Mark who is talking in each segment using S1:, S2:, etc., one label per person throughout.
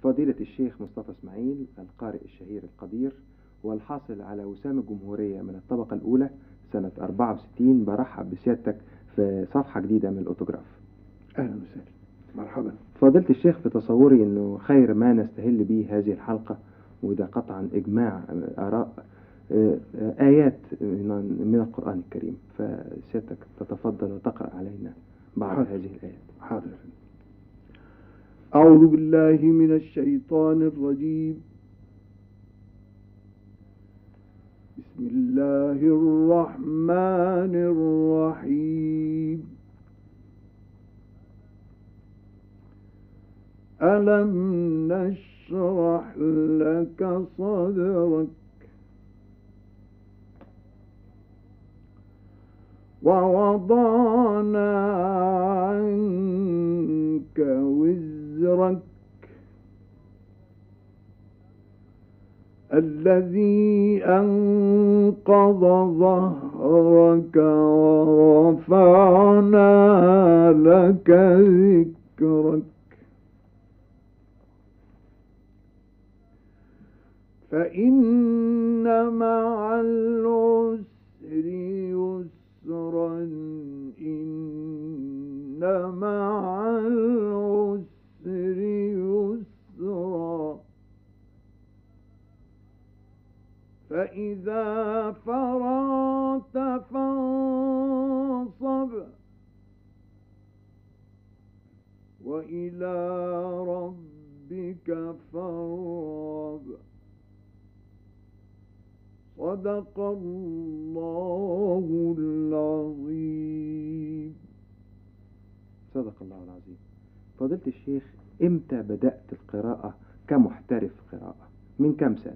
S1: فضيلة الشيخ مصطفى اسماعيل القارئ الشهير القدير والحاصل على وسام الجمهورية من الطبقة الأولى سنة 64 برحب بسيادتك في صفحة جديدة من الأوتوغراف
S2: أهلا وسهلا مرحبا
S1: فضيلة الشيخ في تصوري أنه خير ما نستهل به هذه الحلقة وده قطعا إجماع آراء آه، آه، آيات من من القرآن الكريم فسيادتك تتفضل وتقرأ علينا بعض
S2: حاضر.
S1: هذه الآيات
S2: حاضر أعوذ بالله من الشيطان الرجيم بسم الله الرحمن الرحيم ألم نشرح لك صدرك ووضعنا عنك وزرك الذي أنقض ظهرك ورفعنا لك ذكرك فإن مع العسر يسرا إن مع العسر يسرا فإذا فرغت فانصب وإلى ربك فارغب صدق الله العظيم
S1: صدق الله العظيم فضيلة الشيخ إمتى بدأت القراءة كمحترف قراءة من كم سنة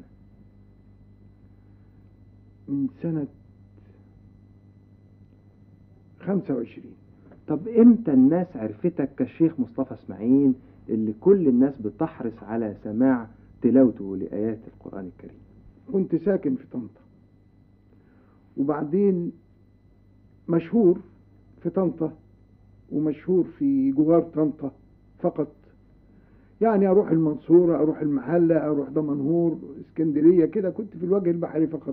S2: من سنة خمسة وعشرين
S1: طب إمتى الناس عرفتك كالشيخ مصطفى اسماعيل اللي كل الناس بتحرص على سماع تلاوته لآيات القرآن الكريم
S2: كنت ساكن في طنطا وبعدين مشهور في طنطا ومشهور في جوار طنطا فقط يعني اروح المنصورة اروح المحلة اروح دمنهور اسكندرية كده كنت في الوجه البحري فقط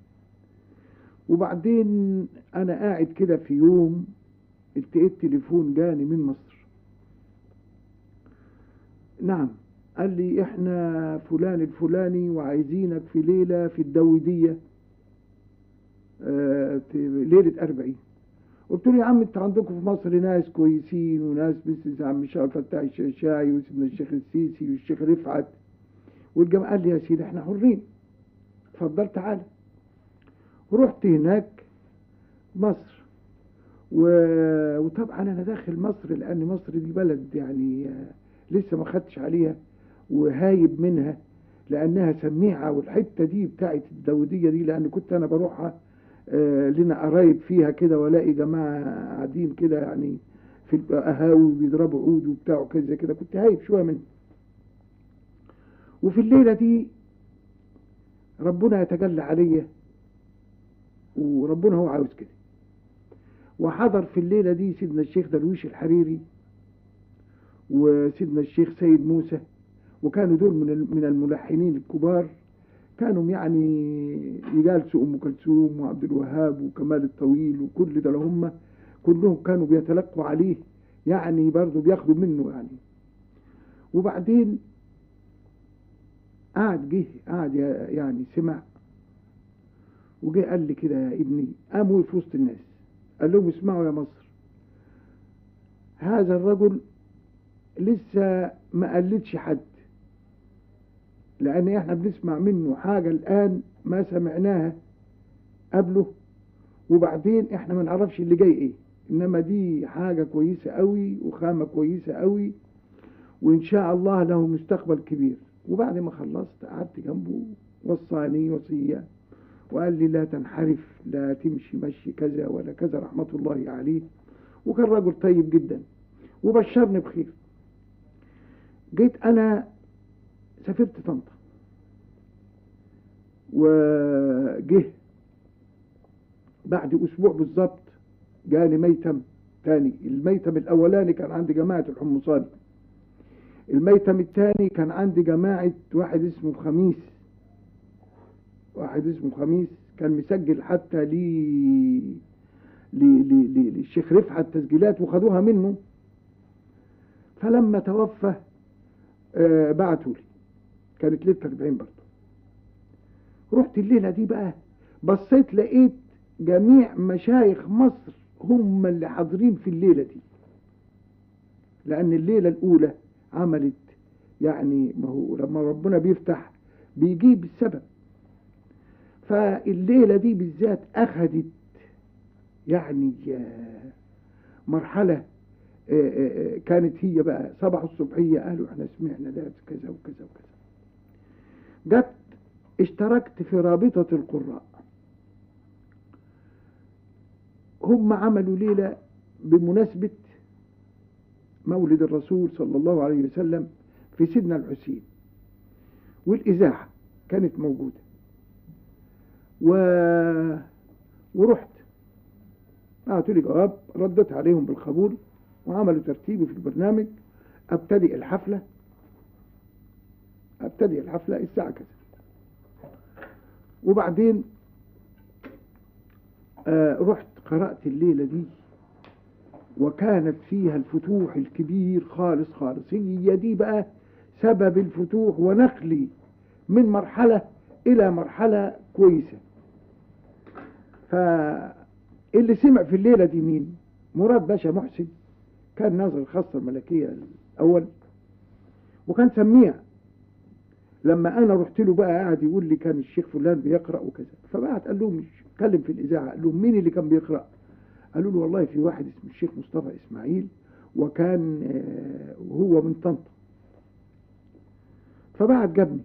S2: وبعدين انا قاعد كده في يوم التقيت تليفون جاني من مصر نعم قال لي احنا فلان الفلاني وعايزينك في ليلة في الدودية آه، ت- ليلة أربعين قلت له يا عم انت عندكم في مصر ناس كويسين وناس مثل عم الشيخ فتاح الشاشاعي وسيدنا الشيخ السيسي والشيخ رفعت والجماعة قال لي يا سيدي احنا حرين اتفضل تعالى ورحت هناك مصر و... وطبعا انا داخل مصر لان مصر دي بلد يعني آه، لسه ما خدتش عليها وهايب منها لانها سميعه والحته دي بتاعت الدوديه دي لان كنت انا بروحها آه، لنا قرايب فيها كده والاقي جماعه قاعدين كده يعني في القهاوي بيضربوا عود وبتاع وكذا كده كنت هايب شويه منه وفي الليله دي ربنا يتجلى عليا وربنا هو عاوز كده وحضر في الليله دي سيدنا الشيخ درويش الحريري وسيدنا الشيخ سيد موسى وكانوا دول من ال- من الملحنين الكبار كانوا يعني يجالسوا ام كلثوم وعبد الوهاب وكمال الطويل وكل ده هم كلهم كانوا بيتلقوا عليه يعني برضه بياخدوا منه يعني وبعدين قعد جه قعد يا- يعني سمع وجه قال لي كده يا ابني قام وقف في وسط الناس قال لهم اسمعوا يا مصر هذا الرجل لسه ما قلدش حد لان احنا بنسمع منه حاجة الان ما سمعناها قبله وبعدين احنا ما نعرفش اللي جاي ايه انما دي حاجة كويسة قوي وخامة كويسة قوي وان شاء الله له مستقبل كبير وبعد ما خلصت قعدت جنبه وصاني وصية وقال لي لا تنحرف لا تمشي مشي كذا ولا كذا رحمة الله عليه وكان رجل طيب جدا وبشرني بخير جيت انا سافرت طنطا وجه بعد اسبوع بالظبط جاني ميتم تاني الميتم الاولاني كان عند جماعه الحمصاني الميتم الثاني كان عندي جماعة واحد اسمه خميس واحد اسمه خميس كان مسجل حتى لي لي- لي- لي- للشيخ رفعت تسجيلات وخدوها منه فلما توفى آه بعتوا لي كانت ليلة 40 برضه رحت الليلة دي بقى بصيت لقيت جميع مشايخ مصر هم اللي حاضرين في الليلة دي لأن الليلة الأولى عملت يعني ما هو لما ربنا بيفتح بيجيب السبب فالليلة دي بالذات أخذت يعني آه، مرحلة آه، آه، آه، كانت هي بقى صباح الصبحية قالوا احنا سمعنا ده كذا وكذا وكذا جت اشتركت في رابطة القراء هم عملوا ليلة بمناسبة مولد الرسول صلى الله عليه وسلم في سيدنا الحسين والإذاعة كانت موجودة و... ورحت بعتوا لي جواب ردت عليهم بالقبول وعملوا ترتيبي في البرنامج ابتدئ الحفلة ابتدئ الحفلة الساعة كذا وبعدين آه رحت قرأت الليلة دي وكانت فيها الفتوح الكبير خالص خالص هي دي بقى سبب الفتوح ونقلي من مرحلة إلى مرحلة كويسة فاللي سمع في الليلة دي مين مراد باشا محسن كان ناظر الخاصة الملكية الأول وكان سميع لما أنا رحت له بقى قاعد يقول لي كان الشيخ فلان بيقرأ وكذا فبعت قال لهم اتكلم في الإذاعة قال لهم مين اللي كان بيقرأ قالوا له والله في واحد اسمه الشيخ مصطفى إسماعيل وكان آه، وهو من طنطا فبعت جابني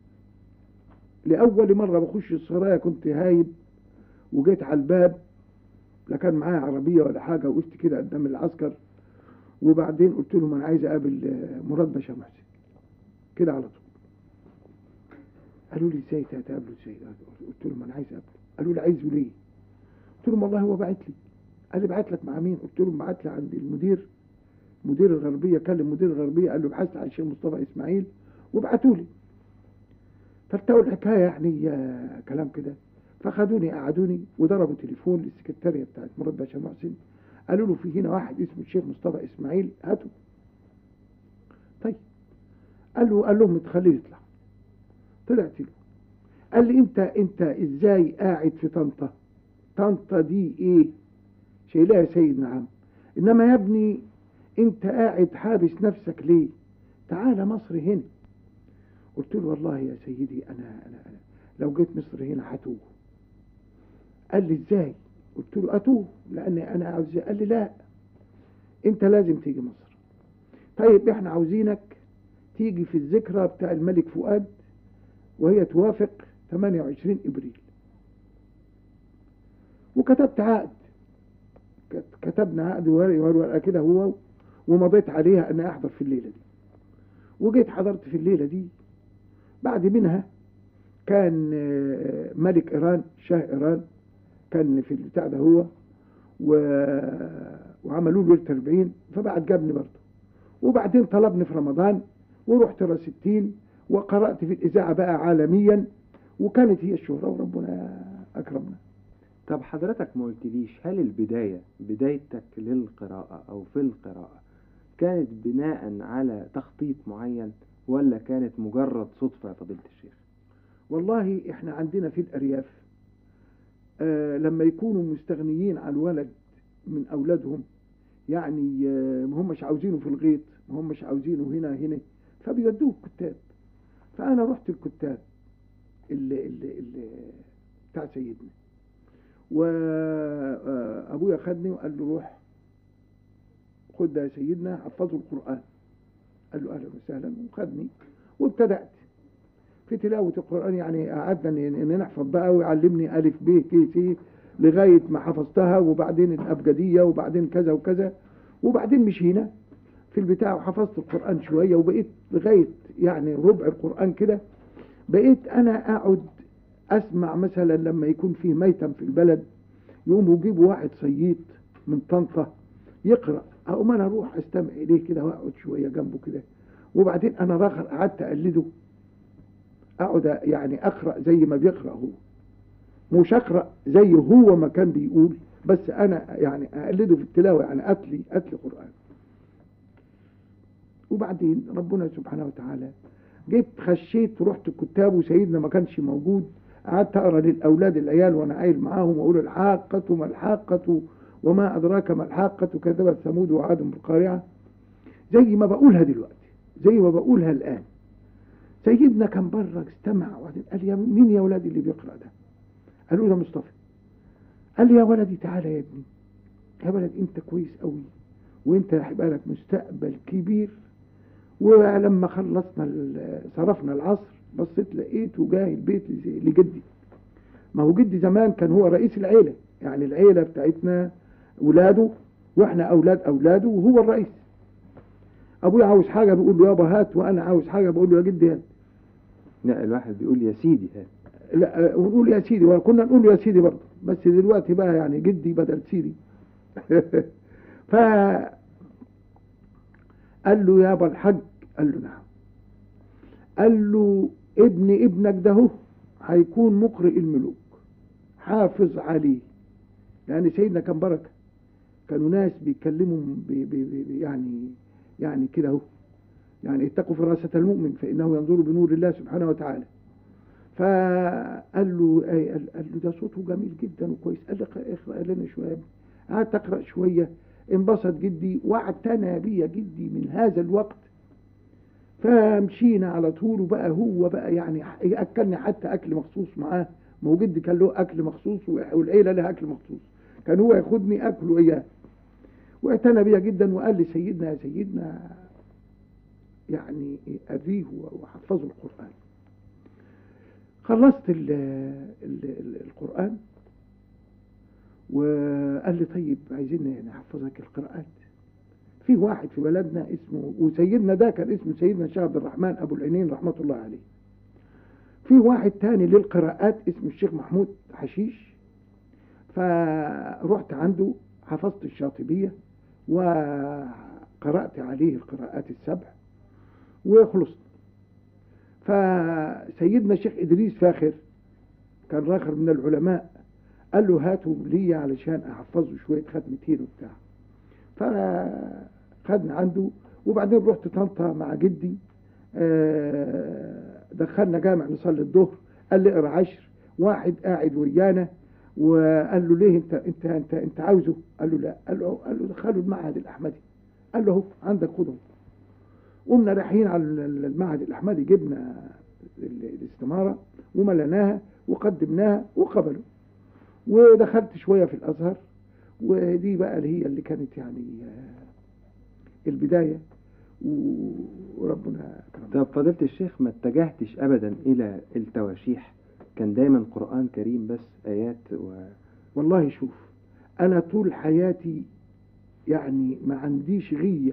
S2: لأول مرة بخش السرايا كنت هايب وجيت على الباب لا كان معايا عربية ولا حاجة وقفت كده قدام العسكر وبعدين قلت لهم أنا عايز أقابل آه، مراد باشا محسن كده على طول قالوا لي ازاي تقابله ازاي قلت لهم انا عايز اقابله قالوا لي عايزه ليه قلت لهم والله هو بعت لي قال لي بعت لك مع مين قلت لهم بعت لي عند المدير مدير الغربيه كلم مدير الغربيه قال له بحثت عن الشيخ مصطفى اسماعيل وبعتوا لي فارتقوا الحكايه يعني آه، كلام كده فخدوني قعدوني وضربوا تليفون للسكرتاريه بتاعت مراد باشا محسن قالوا له في هنا واحد اسمه الشيخ مصطفى اسماعيل هاته طيب قال له قال لهم تخليه يطلع طلعت له قال لي انت انت ازاي قاعد في طنطا طنطا دي ايه شايلها يا سيد نعم انما يا ابني انت قاعد حابس نفسك ليه تعال مصر هنا قلت له والله يا سيدي انا انا, أنا لو جيت مصر هنا هتوه قال لي ازاي قلت له اتوه لان انا عاوز قال لي لا انت لازم تيجي مصر طيب احنا عاوزينك تيجي في الذكرى بتاع الملك فؤاد وهي توافق 28 ابريل وكتبت عقد كت- كتبنا عقد ورقه ورقه كده هو ومضيت عليها ان احضر في الليله دي وجيت حضرت في الليله دي بعد منها كان آه، ملك ايران شاه ايران كان في البتاع ده هو و... وعملوا له ليله 40 فبعد جابني برضه وبعدين طلبني في رمضان ورحت راس التين وقرأت في الإذاعة بقى عالميا وكانت هي الشهرة وربنا أكرمنا
S1: طب حضرتك ما قلتليش هل البداية بدايتك للقراءة أو في القراءة كانت بناء على تخطيط معين ولا كانت مجرد صدفة يا فضيلة الشيخ؟
S2: والله إحنا عندنا في الأرياف آه لما يكونوا مستغنيين عن ولد من أولادهم يعني آه ما همش عاوزينه في الغيط ما همش عاوزينه هنا هنا فبيودوه الكتاب فأنا رحت الكتاب اللي, اللي, اللي بتاع سيدنا وأبويا خدني وقال له روح خد ده يا سيدنا حفظوا القرآن قال له أهلا وسهلا وخدني وابتدأت في تلاوة القرآن يعني قعدنا إن إن نحفظ بقى ويعلمني ألف ب ك س لغاية ما حفظتها وبعدين الأبجدية وبعدين كذا وكذا وبعدين مشينا في البتاع وحفظت القرآن شوية وبقيت لغاية يعني ربع القرآن كده بقيت أنا أقعد أسمع مثلا لما يكون فيه ميتم في البلد يقوموا يجيبوا واحد صييط من طنطا يقرأ أقوم أنا أروح أستمع إليه كده وأقعد شوية جنبه كده وبعدين انا راخر قعدت اقلده اقعد يعني اقرا زي ما بيقرا هو مش اقرا زي هو ما كان بيقول بس انا يعني اقلده في التلاوه يعني اتلي اتلي قران وبعدين ربنا سبحانه وتعالى جيت خشيت ورحت الكتاب وسيدنا ما كانش موجود قعدت اقرا للاولاد العيال وانا قايل معاهم واقول الحاقه ما الحاقه وما ادراك ما الحاقه كذبت ثمود وعاد بالقارعه زي ما بقولها دلوقتي زي ما بقولها الان سيدنا كان بره استمع وبعدين قال يا مين يا ولادي اللي بيقرا ده؟ قالوا ده مصطفى قال لي يا ولدي تعالى يا ابني يا ولد انت كويس قوي وانت هيبقى لك مستقبل كبير ولما خلصنا صرفنا العصر بصيت لقيته جاي البيت لجدي ما هو جدي زمان كان هو رئيس العيلة يعني العيلة بتاعتنا ولاده واحنا اولاد اولاده وهو الرئيس ابويا عاوز حاجة بيقول له يابا هات وانا عاوز حاجة بقول له يا جدي هات
S1: لا الواحد بيقول يا سيدي هات
S2: لا ونقول يا سيدي وكنا نقول يا سيدي برضه بس دلوقتي بقى يعني جدي بدل سيدي ف قال له يابا الحج قال له نعم قال له ابن ابنك ده هو هيكون مقرئ الملوك حافظ عليه لأن سيدنا كان بركة كانوا ناس بيتكلموا بي بي بي يعني يعني كده اهو يعني اتقوا فراسة المؤمن فإنه ينظر بنور الله سبحانه وتعالى فقال له أي قال له ده صوته جميل جدا وكويس قال لي اقرا لنا شويه قعدت اقرا شويه انبسط جدي واعتنى بي جدي من هذا الوقت فمشينا على طول وبقى هو بقى يعني اكلني حتى اكل مخصوص معاه ما هو جدي كان له اكل مخصوص والعيله لها اكل مخصوص كان هو ياخدني اكله اياه واعتنى بيا جدا وقال لي سيدنا يا سيدنا يعني اريه وحفظه القران خلصت ال ال ال القرآن وقال لي طيب عايزين نحفظك القراءات في واحد في بلدنا اسمه وسيدنا ده كان اسمه سيدنا الشيخ عبد الرحمن ابو العينين رحمه الله عليه في واحد تاني للقراءات اسمه الشيخ محمود حشيش فرحت عنده حفظت الشاطبية وقرأت عليه القراءات السبع وخلصت فسيدنا الشيخ إدريس فاخر كان راخر من العلماء قال له هاتوا لي علشان أحفظه شوية ختمتين وبتاع فخدنا عنده وبعدين رحت طنطا مع جدي دخلنا جامع نصلي الظهر قال لي اقرا عشر واحد قاعد ويانا وقال له ليه انت انت انت انت عاوزه؟ قال له لا قال له قال له دخله المعهد الاحمدي قال له اهو عندك خده قمنا رايحين على المعهد الاحمدي جبنا الاستماره ومليناها وقدمناها وقبلوا ودخلت شويه في الازهر ودي بقى اللي هي اللي كانت يعني البدايه وربنا
S1: كرم طب فضيلة الشيخ ما اتجهتش ابدا الى التواشيح كان دايما قرآن كريم بس ايات و...
S2: والله شوف انا طول حياتي يعني ما عنديش غيه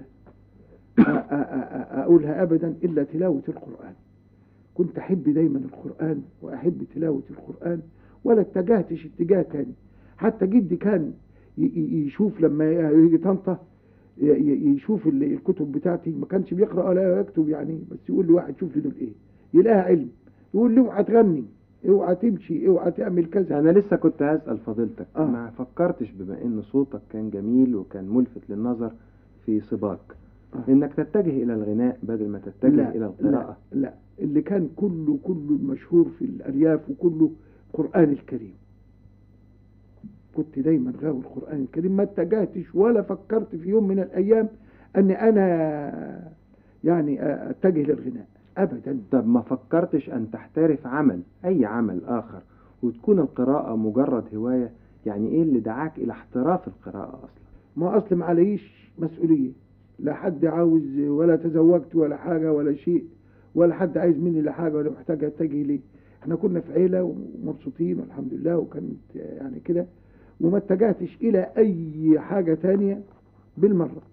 S2: أقولها أبدا إلا تلاوة القرآن كنت أحب دايما القرآن وأحب تلاوة القرآن ولا اتجهتش اتجاه تاني حتى جدي كان يشوف لما يجي طنطا يشوف الكتب بتاعتي ما كانش بيقرأ ولا يكتب يعني بس يقول لي واحد شوف لي دول ايه يلاقيها علم يقول لي اوعى تغني اوعى تمشي اوعى تعمل كذا
S1: انا لسه كنت هسأل فضيلتك آه. ما فكرتش بما ان صوتك كان جميل وكان ملفت للنظر في صباك انك تتجه الى الغناء بدل ما تتجه
S2: لا
S1: الى القراءة
S2: لا, لا اللي كان كله كله المشهور في الارياف وكله قرآن الكريم كنت دايما غاوي القرآن الكريم ما اتجهتش ولا فكرت في يوم من الايام ان انا يعني اتجه للغناء ابدا
S1: طب ما فكرتش ان تحترف عمل اي عمل اخر وتكون القراءة مجرد هواية يعني ايه اللي دعاك الى احتراف القراءة اصلا
S2: ما اصل ما عليش مسؤولية لا حد عاوز ولا تزوجت ولا حاجة ولا شيء ولا حد عايز مني لحاجة ولا محتاج اتجه ليه احنا كنا في عيلة ومبسوطين والحمد لله وكانت يعني كده وما اتجهتش الى اي حاجة تانية بالمرة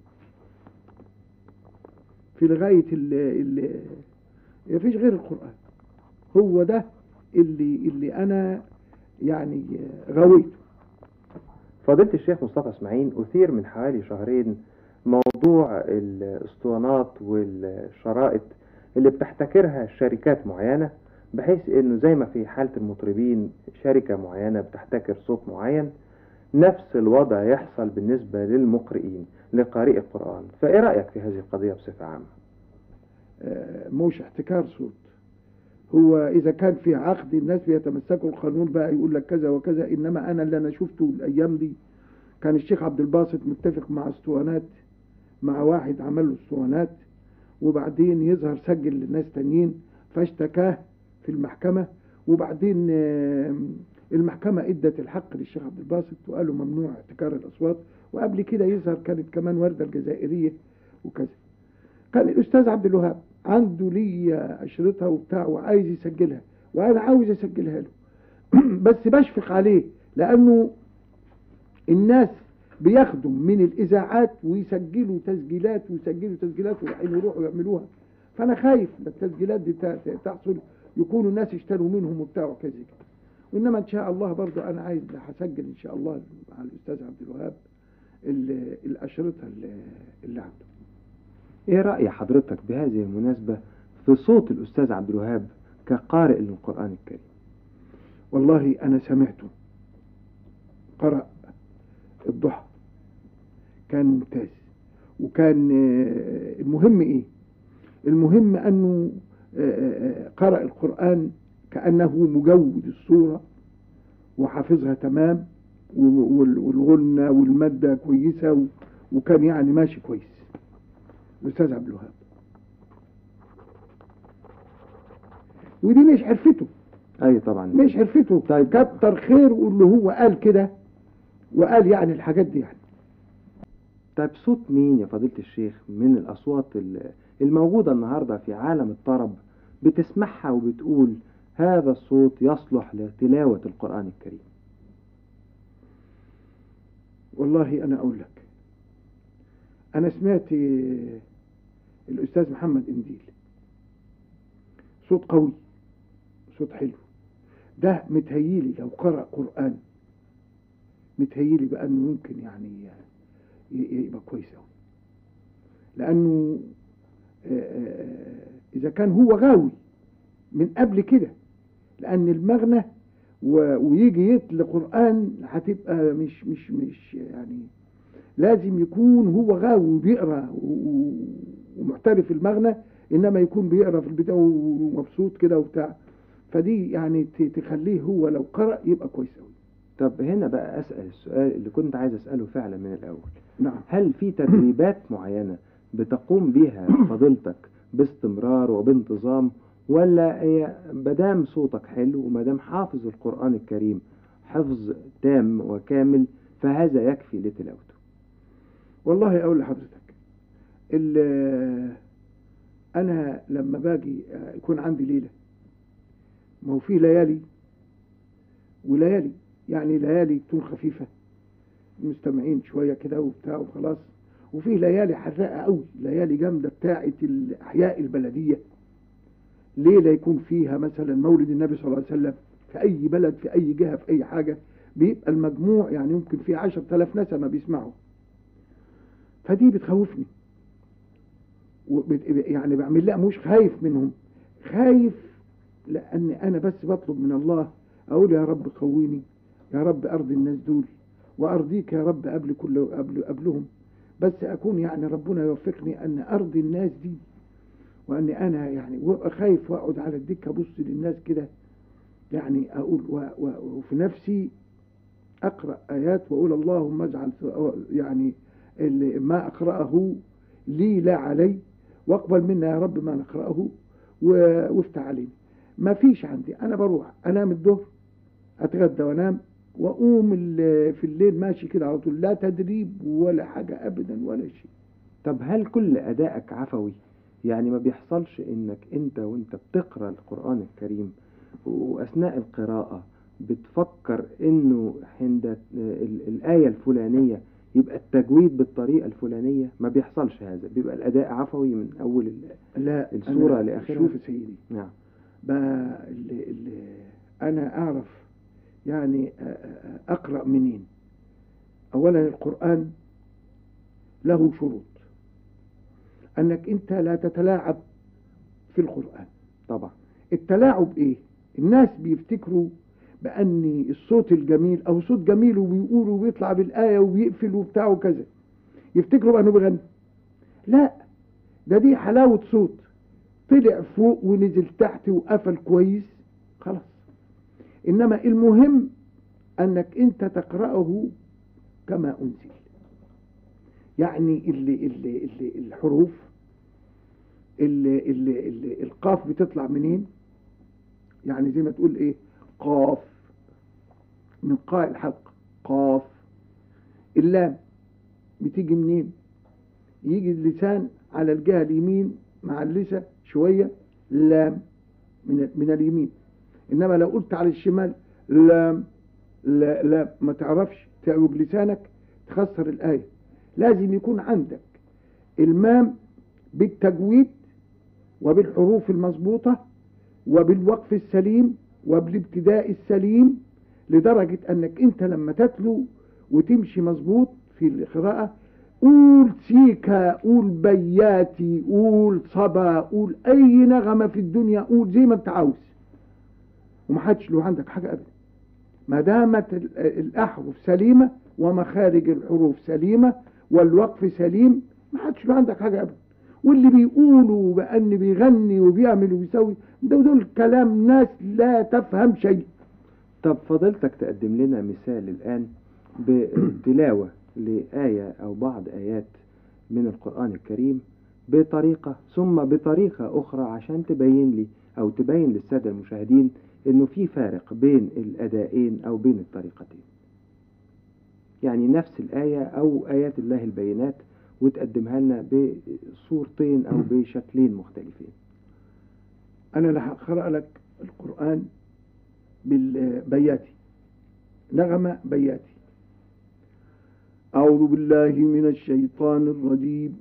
S2: في لغاية اللي مفيش غير القرآن هو ده اللي اللي انا يعني غويته
S1: فضيلة الشيخ مصطفى اسماعيل أثير من حوالي شهرين موضوع الاسطوانات والشرائط اللي بتحتكرها شركات معينة بحيث انه زي ما في حالة المطربين شركة معينة بتحتكر صوت معين نفس الوضع يحصل بالنسبة للمقرئين لقارئ القرآن فايه رأيك في هذه القضية بصفة عامة
S2: آه، مش احتكار صوت هو اذا كان في عقد الناس بيتمسكوا القانون بقى يقول لك كذا وكذا انما انا اللي انا شفته الايام دي كان الشيخ عبد الباسط متفق مع اسطوانات مع واحد عمل له اسطوانات وبعدين يظهر سجل لناس تانيين فاشتكاه في المحكمة وبعدين آه، المحكمة ادت الحق للشيخ عبد الباسط وقالوا ممنوع احتكار الأصوات وقبل كده يظهر كانت كمان وردة الجزائرية وكذا كان الأستاذ عبد الوهاب عنده لي أشرطها وبتاع وعايز يسجلها وأنا عاوز أسجلها له بس بشفق عليه لأنه الناس بياخدوا من الإذاعات ويسجلوا تسجيلات ويسجلوا تسجيلات ورايحين يروحوا يعملوها فأنا خايف إن التسجيلات دي ت- ت- تحصل يكونوا الناس اشتروا منهم وبتاع وكذا كده وإنما إن شاء الله برضو أنا عايز هسجل إن شاء الله مع الأستاذ عبد الوهاب ال- الأشرطة اللي- اللي عنده
S1: ايه رأي حضرتك بهذه المناسبة في صوت الأستاذ عبد الوهاب كقارئ للقرآن الكريم
S2: والله أنا سمعته قرأ الضحى كان ممتاز وكان آه، المهم إيه المهم أنه آه، آه، قرأ القرآن كأنه مجود الصورة وحافظها تمام وال- والغنة والمادة كويسة و- وكان يعني ماشي كويس الأستاذ عبد الوهاب ودي مش حرفته
S1: اي طبعا
S2: مش حرفته
S1: طيب.
S2: كتر خير واللي هو قال كده وقال يعني الحاجات دي يعني
S1: طيب صوت مين يا فضيلة الشيخ من الأصوات ال- الموجودة النهاردة في عالم الطرب بتسمعها وبتقول هذا الصوت يصلح لتلاوة القرآن الكريم
S2: والله انا اقول لك انا سمعت آه، الاستاذ محمد انديل صوت قوي صوت حلو ده متهيلي لو قرأ قرآن متهيلي بقى انه ممكن يعني ي- ي- يبقى كويس قوي لانه آه، آه، اذا كان هو غاوي من قبل كده لان المغنى و- ويجي يتل قرآن هتبقى مش مش مش يعني لازم يكون هو غاوي وبيقرا و- و- ومحترف المغنى انما يكون بيقرا في البدايه ومبسوط كده وبتاع فدي يعني ت- تخليه هو لو قرأ يبقى كويس قوي
S1: طب هنا بقى أسأل السؤال اللي كنت عايز أسأله فعلا من الأول
S2: نعم
S1: هل في تدريبات معينة بتقوم بها فضيلتك باستمرار وبانتظام ولا هي مادام صوتك حلو ومادام حافظ القرآن الكريم حفظ تام وكامل فهذا يكفي لتلاوته
S2: والله اقول لحضرتك ال- انا لما باجي يكون عندي ليله ما هو في ليالي وليالي يعني ليالي تكون خفيفه مستمعين شويه كده وبتاع وخلاص وفي ليالي حراقه قوي ليالي جامده بتاعه الاحياء البلديه ليله يكون فيها مثلا مولد النبي صلى الله عليه وسلم في اي بلد في اي جهه في اي حاجه بيبقى المجموع يعني يمكن في عشر تلاف نسمه بيسمعوا فدي بتخوفني وبت... يعني بعمل لا مش خايف منهم خايف لان انا بس بطلب من الله اقول يا رب قويني يا رب ارضي الناس دول وارضيك يا رب قبل كل قبل قبلهم بس اكون يعني ربنا يوفقني ان ارضي الناس دي واني انا يعني وابقى خايف واقعد على الدكه ابص للناس كده يعني اقول و... و... وفي نفسي اقرا ايات واقول اللهم اجعل يعني اللي ما اقراه لي لا علي واقبل منا يا رب ما نقراه و- وافتح علينا ما فيش عندي انا بروح انام الظهر اتغدى وانام واقوم ال- في الليل ماشي كده على طول لا تدريب ولا حاجه ابدا ولا شيء
S1: طب هل كل أدائك عفوي يعني ما بيحصلش إنك أنت وأنت بتقرأ القرآن الكريم وأثناء القراءة بتفكر إنه عند ال- الآية الفلانية يبقى التجويد بالطريقة الفلانية ما بيحصلش هذا بيبقى الأداء عفوي من أول ال...
S2: لا
S1: السورة
S2: أنا
S1: لآخرها؟
S2: شوف يا سيدي
S1: نعم
S2: بقى اللي اللي انا اعرف يعني أ- أ- اقرا منين اولا القران له شروط انك انت لا تتلاعب في القرآن
S1: طبعا
S2: التلاعب ايه الناس بيفتكروا بان الصوت الجميل او صوت جميل وبيقول وبيطلع بالايه وبيقفل وبتاع وكذا يفتكروا بانه بيغني لا ده دي حلاوه صوت طلع فوق ونزل تحت وقفل كويس خلاص انما المهم انك انت تقراه كما انزل يعني اللي اللي اللي الحروف اللي اللي اللي القاف بتطلع منين يعني زي ما تقول ايه قاف من قاء الحلق قاف اللام بتيجي منين يجي اللسان على الجهة اليمين مع اللسة شوية لام من, من اليمين إنما لو قلت على الشمال لام لا لا ما تعرفش تعوج لسانك تخسر الآية لازم يكون عندك المام بالتجويد وبالحروف المظبوطة وبالوقف السليم وبالابتداء السليم لدرجة أنك أنت لما تتلو وتمشي مظبوط في القراءة قول سيكا قول بياتي قول صبا قول أي نغمة في الدنيا قول زي ما أنت عاوز ومحدش له عندك حاجة أبدا ما دامت الأحرف سليمة ومخارج الحروف سليمة والوقف سليم ما حدش له عندك حاجة أبدا واللي بيقولوا بأن بيغني وبيعمل وبيسوي ده دول كلام ناس لا تفهم شيء
S1: طب فضلتك تقدم لنا مثال الآن بتلاوة لآية أو بعض آيات من القرآن الكريم بطريقة ثم بطريقة أخرى عشان تبين لي أو تبين للسادة المشاهدين إنه في فارق بين الأدائين أو بين الطريقتين يعني نفس الآية أو آيات الله البينات وتقدمها لنا بصورتين أو بشكلين مختلفين
S2: أنا اللي هقرأ لك القرآن بالبياتي نغمة بياتي أعوذ بالله من الشيطان الرجيم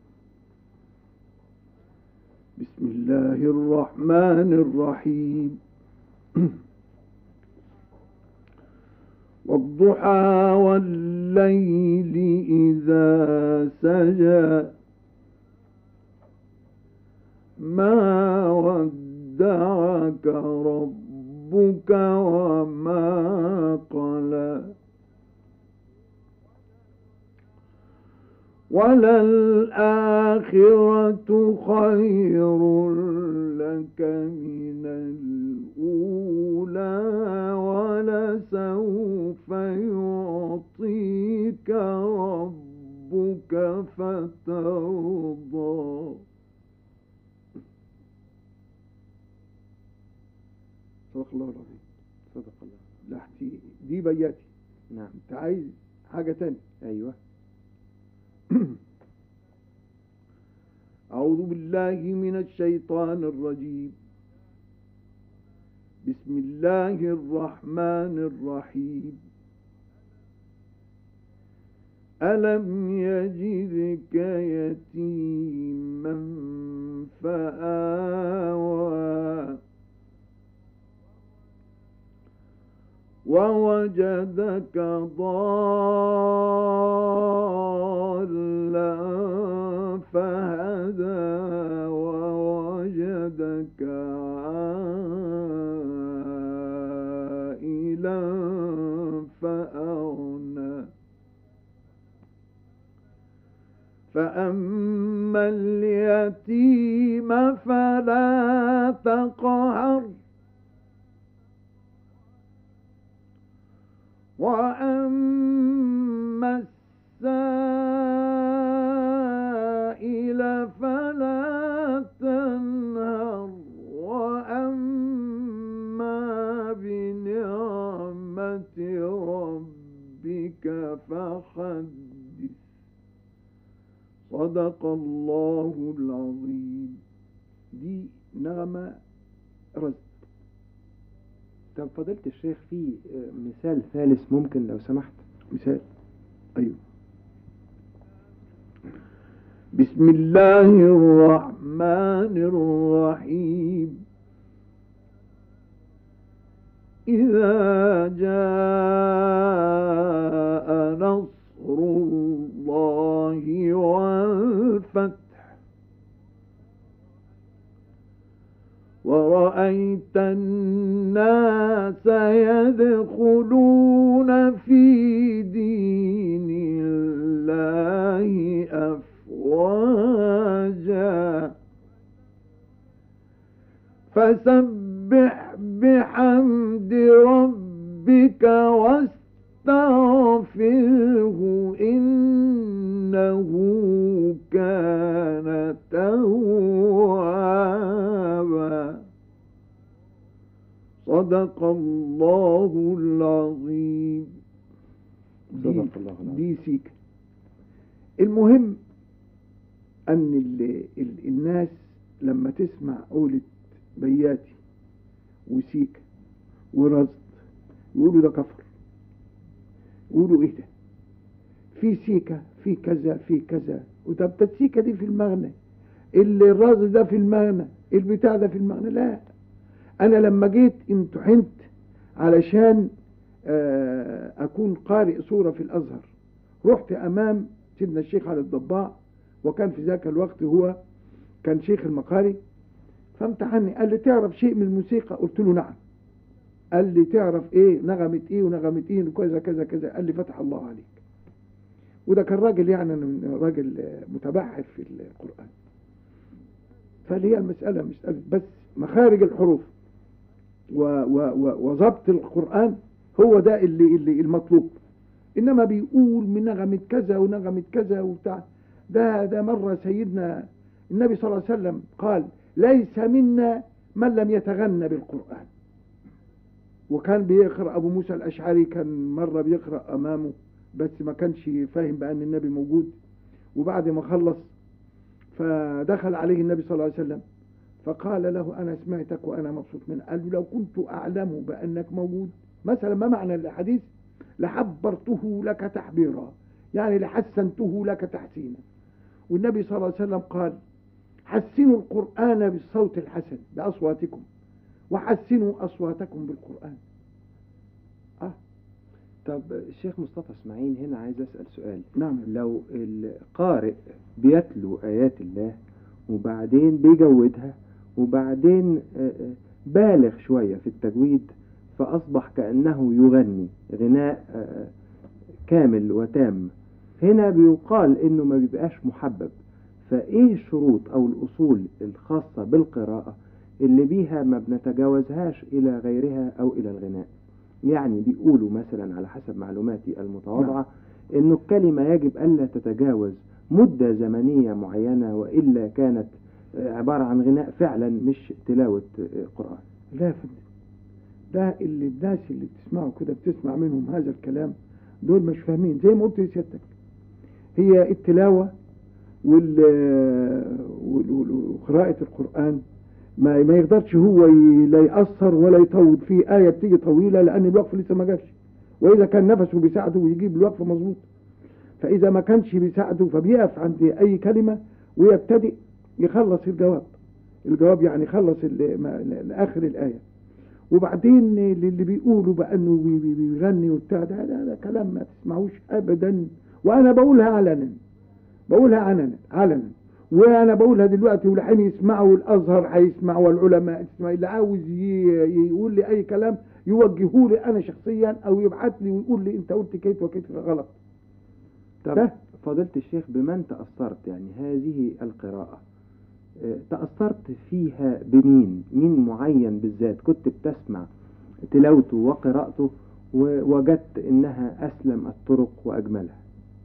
S2: بسم الله الرحمن الرحيم والضحى والليل إذا سجى ما ودعك ربك وما قلى وللآخرة خير لك من الأولى ولسوف يعطيك ربك فترضى صدق الله العظيم
S1: صدق الله
S2: لحتي دي بياتي
S1: نعم
S2: انت عايز حاجة تانية
S1: أيوة
S2: أعوذ بالله من الشيطان الرجيم بسم الله الرحمن الرحيم ألم يجدك يتيما فآوى ووجدك ضالا فهدى ووجدك عائلا فأغنى فأما اليتيم فلا تقهر وأما السائل فلا تنهر وأما بنعمة ربك فحدث صدق الله العظيم دي نغمة رزق
S1: طب فضيلة الشيخ في مثال ثالث ممكن لو سمحت
S2: مثال أيوه بسم الله الرحمن الرحيم إذا جاء نصر الله والفتح ورأيت الناس يدخلون في دين الله أفواجا فسبح بحمد ربك واستغفره إنه كان توابا صدق الله العظيم دي,
S1: صدق الله العظيم.
S2: دي سيكا المهم أن ال ال الناس لما تسمع قولة بياتي وسيكا ورصد يقولوا ده كفر يقولوا ايه ده في سيكا في كذا في كذا وطب ده السيكا دي في المغنى اللي الرز ده في المغنى البتاع ده في المغنى لا انا لما جيت امتحنت علشان آه، اكون قارئ صورة في الازهر رحت امام سيدنا الشيخ علي الضباع وكان في ذاك الوقت هو كان شيخ المقاري فامتحني قال لي تعرف شيء من الموسيقى قلت له نعم قال لي تعرف ايه نغمة ايه ونغمة ايه وكذا كذا كذا قال لي فتح الله عليك وده كان راجل يعني أنا راجل آه، متبحر في القرآن فاللي هي المسألة مسألة بس مخارج الحروف و- و- و- وضبط القرآن هو ده اللي, اللي المطلوب إنما بيقول من نغمة كذا ونغمة كذا وبتاع ده ده مرة سيدنا النبي صلى الله عليه وسلم قال ليس منا من لم يتغنى بالقرآن وكان بيقرأ أبو موسى الأشعري كان مرة بيقرأ أمامه بس ما كانش فاهم بأن النبي موجود وبعد ما خلص فدخل عليه النبي صلى الله عليه وسلم فقال له أنا سمعتك وأنا مبسوط منك قال له لو كنت أعلم بأنك موجود مثلا ما معنى الحديث لحبرته لك تحبيرا يعني لحسنته لك تحسينا والنبي صلى الله عليه وسلم قال حسنوا القرآن بالصوت الحسن بأصواتكم وحسنوا أصواتكم بالقرآن آه
S1: طب الشيخ مصطفى اسماعيل هنا عايز اسال سؤال
S2: نعم
S1: لو القارئ بيتلو ايات الله وبعدين بيجودها وبعدين آه، آه، بالغ شويه في التجويد فاصبح كانه يغني غناء آه، كامل وتام هنا بيقال انه ما بيبقاش محبب فايه الشروط او الاصول الخاصه بالقراءه اللي بيها ما بنتجاوزهاش الى غيرها او الى الغناء يعني بيقولوا مثلا على حسب معلوماتي المتواضعة انه الكلمة يجب الا تتجاوز مدة زمنية معينة والا كانت آه، عبارة عن غناء فعلا مش تلاوة آه، قرآن
S2: لا يا فندم ده اللي الناس اللي بتسمعوا كده بتسمع منهم هذا الكلام دول مش فاهمين زي ما قلت لسيادتك هي التلاوة وال وال- وال- وقراءة القرآن ما ما يقدرش هو ي- لا يأثر ولا يطول في آية بتيجي طويلة لأن الوقف لسه ما جاش وإذا كان نفسه بيساعده ويجيب الوقف مظبوط فإذا ما كانش بيساعده فبيقف عند أي كلمة ويبتدئ يخلص الجواب الجواب يعني خلص ال- ما- لآخر الآية وبعدين اللي بيقولوا بقى انه بي- بي- بيغني وبتاع ده, ده, ده كلام ما تسمعوش ابدا وانا بقولها علنا بقولها علنا علنا وانا بقولها دلوقتي والحين يسمعوا الازهر هيسمع والعلماء تسمع اللي عاوز ي- يقول لي اي كلام يوجهوا لي انا شخصيا او يبعت لي ويقول لي انت قلت كيف وكيف غلط
S1: طب
S2: ده.
S1: فضيلة الشيخ بمن تأثرت يعني هذه القراءة آه، تأثرت فيها بمين مين معين بالذات كنت بتسمع تلاوته وقراءته ووجدت انها اسلم الطرق واجملها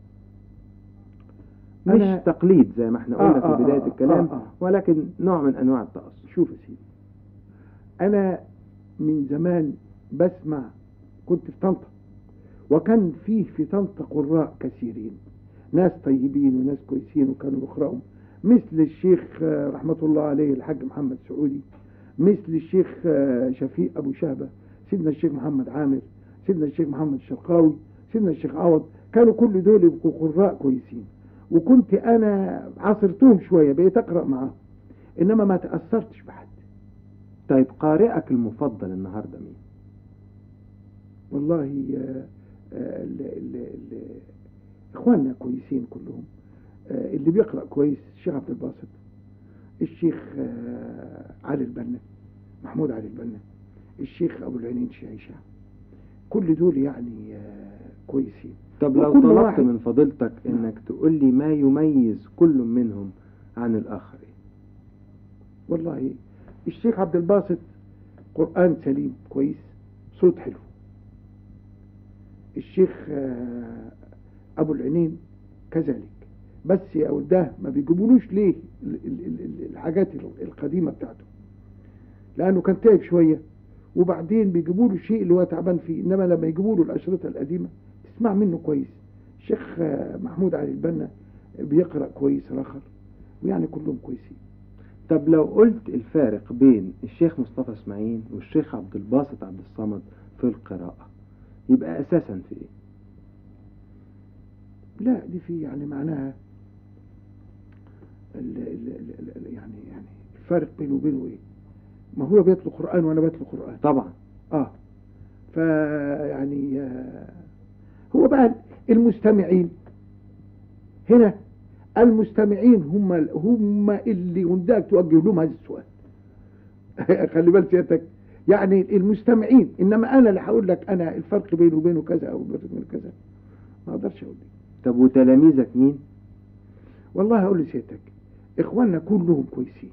S1: مش
S2: أنا-
S1: تقليد زي ما احنا
S2: آه،
S1: قلنا
S2: آه،
S1: في بداية
S2: آه،
S1: الكلام
S2: آه، آه.
S1: ولكن نوع من انواع التأثر
S2: شوف يا سيدي انا من زمان بسمع كنت في طنطا وكان فيه في طنطا قراء كثيرين ناس طيبين وناس كويسين وكانوا يقرأوا مثل الشيخ آه، رحمة الله عليه الحاج محمد سعودي مثل الشيخ آه، شفيق أبو شهبة سيدنا الشيخ محمد عامر سيدنا الشيخ محمد الشرقاوي سيدنا الشيخ عوض كانوا كل دول يبقوا قراء كويسين وكنت أنا عاصرتهم شوية بقيت أقرأ معاهم إنما ما تأثرتش بحد
S1: طيب قارئك المفضل النهاردة مين
S2: والله آه، آه، ال- ال- ال- اخواننا كويسين كلهم آه، اللي بيقرا كويس الشيخ عبد الباسط الشيخ آه، علي البنا محمود علي البنا الشيخ ابو العينين شعيشة كل دول يعني آه، كويسين
S1: طب لو
S2: وكل
S1: طلبت
S2: واحد-
S1: من فضيلتك انك تقول لي ما يميز كل منهم عن الاخر إيه؟
S2: والله الشيخ عبد الباسط قرآن سليم كويس صوت حلو الشيخ آه، أبو العينين كذلك بس يا ده ما بيجيبولوش ليه ال- ال- ال- ال- الحاجات ال- القديمة بتاعته لأنه كان تعب شوية وبعدين بيجيبوا له الشيء اللي هو تعبان فيه إنما لما يجيبوا له الأشرطة القديمة تسمع منه كويس الشيخ آه، محمود علي البنا بيقرأ كويس رخر ويعني كلهم كويسين
S1: طب لو قلت الفارق بين الشيخ مصطفى اسماعيل والشيخ عبد الباسط عبد الصمد في القراءة يبقى اساسا في ايه
S2: لا دي في يعني معناها ال ال ال ال يعني يعني الفرق بينه وبينه ايه؟ ما هو بيتلو قرآن وانا بتلو قرآن
S1: طبعا
S2: اه فيعني آه هو بقى المستمعين هنا المستمعين هم هم اللي ونداك توجه لهم هذا السؤال خلي بالك سيادتك يعني المستمعين انما انا اللي هقول لك انا الفرق بينه وبينه كذا او بينه كذا ما اقدرش اقول لك
S1: طب وتلاميذك مين
S2: والله هقول لسيادتك اخواننا كلهم كويسين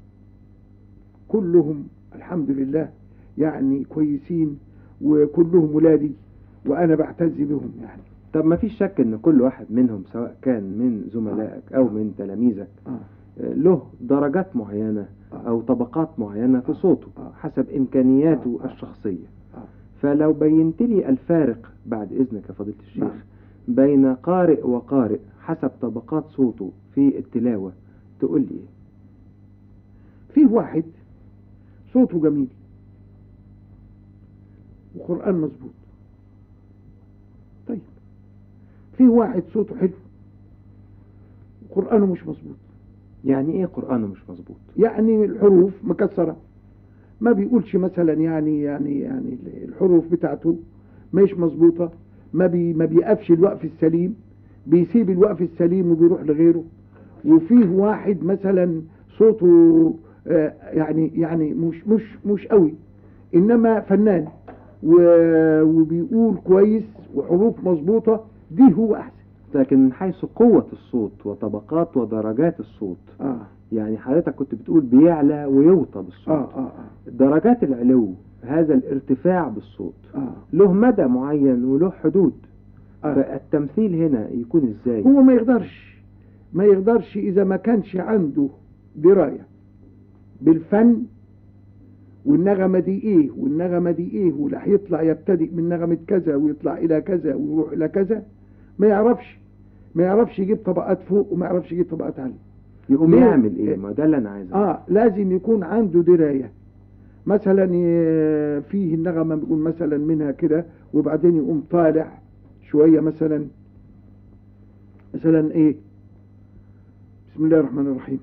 S2: كلهم الحمد لله يعني كويسين وكلهم ولادي وانا بعتز بهم يعني
S1: طب ما فيش شك ان كل واحد منهم سواء كان من زملائك او من تلاميذك
S2: اه
S1: آه، له درجات معينة
S2: آه.
S1: او طبقات معينة في
S2: آه.
S1: صوته
S2: آه.
S1: حسب امكانياته
S2: آه. آه.
S1: الشخصية
S2: آه.
S1: فلو بينت لي الفارق بعد اذنك يا فضيلة الشيخ
S2: نعم.
S1: بين قارئ وقارئ حسب طبقات صوته في التلاوة تقول لي ايه
S2: فيه واحد صوته جميل وقرآن مظبوط طيب فيه واحد صوته حلو وقرآنه مش مظبوط
S1: يعني ايه قرآنه مش مظبوط
S2: يعني الحروف مكسرة ما بيقولش مثلا يعني يعني يعني الحروف بتاعته مش مظبوطة ما بي ما بيقفش الوقف السليم بيسيب الوقف السليم وبيروح لغيره وفيه واحد مثلا صوته آه، يعني يعني مش مش مش قوي انما فنان و- وبيقول كويس وحروف مظبوطة دي هو احسن
S1: لكن من حيث قوة الصوت وطبقات ودرجات الصوت
S2: اه
S1: يعني حضرتك كنت بتقول بيعلى ويوطى بالصوت
S2: اه اه
S1: درجات العلو هذا الارتفاع بالصوت
S2: اه,
S1: له مدى معين وله حدود
S2: آه.
S1: فالتمثيل هنا يكون ازاي
S2: هو ما يقدرش ما يقدرش إذا ما كانش عنده دراية بالفن والنغمة دي إيه والنغمة دي إيه واللي هيطلع يبتدئ من نغمة كذا ويطلع إلى كذا ويروح إلى كذا ما يعرفش ما يعرفش يجيب طبقات فوق وما يعرفش يجيب طبقات عالية
S1: يقوم
S2: ليه؟
S1: يعمل ايه ما ده اللي انا عايزه
S2: آه لازم يكون عنده دراية مثلا ي- فيه النغمة بيقول مثلا منها كده وبعدين يقوم طالع شوية مثلا مثلا ايه بسم الله الرحمن الرحيم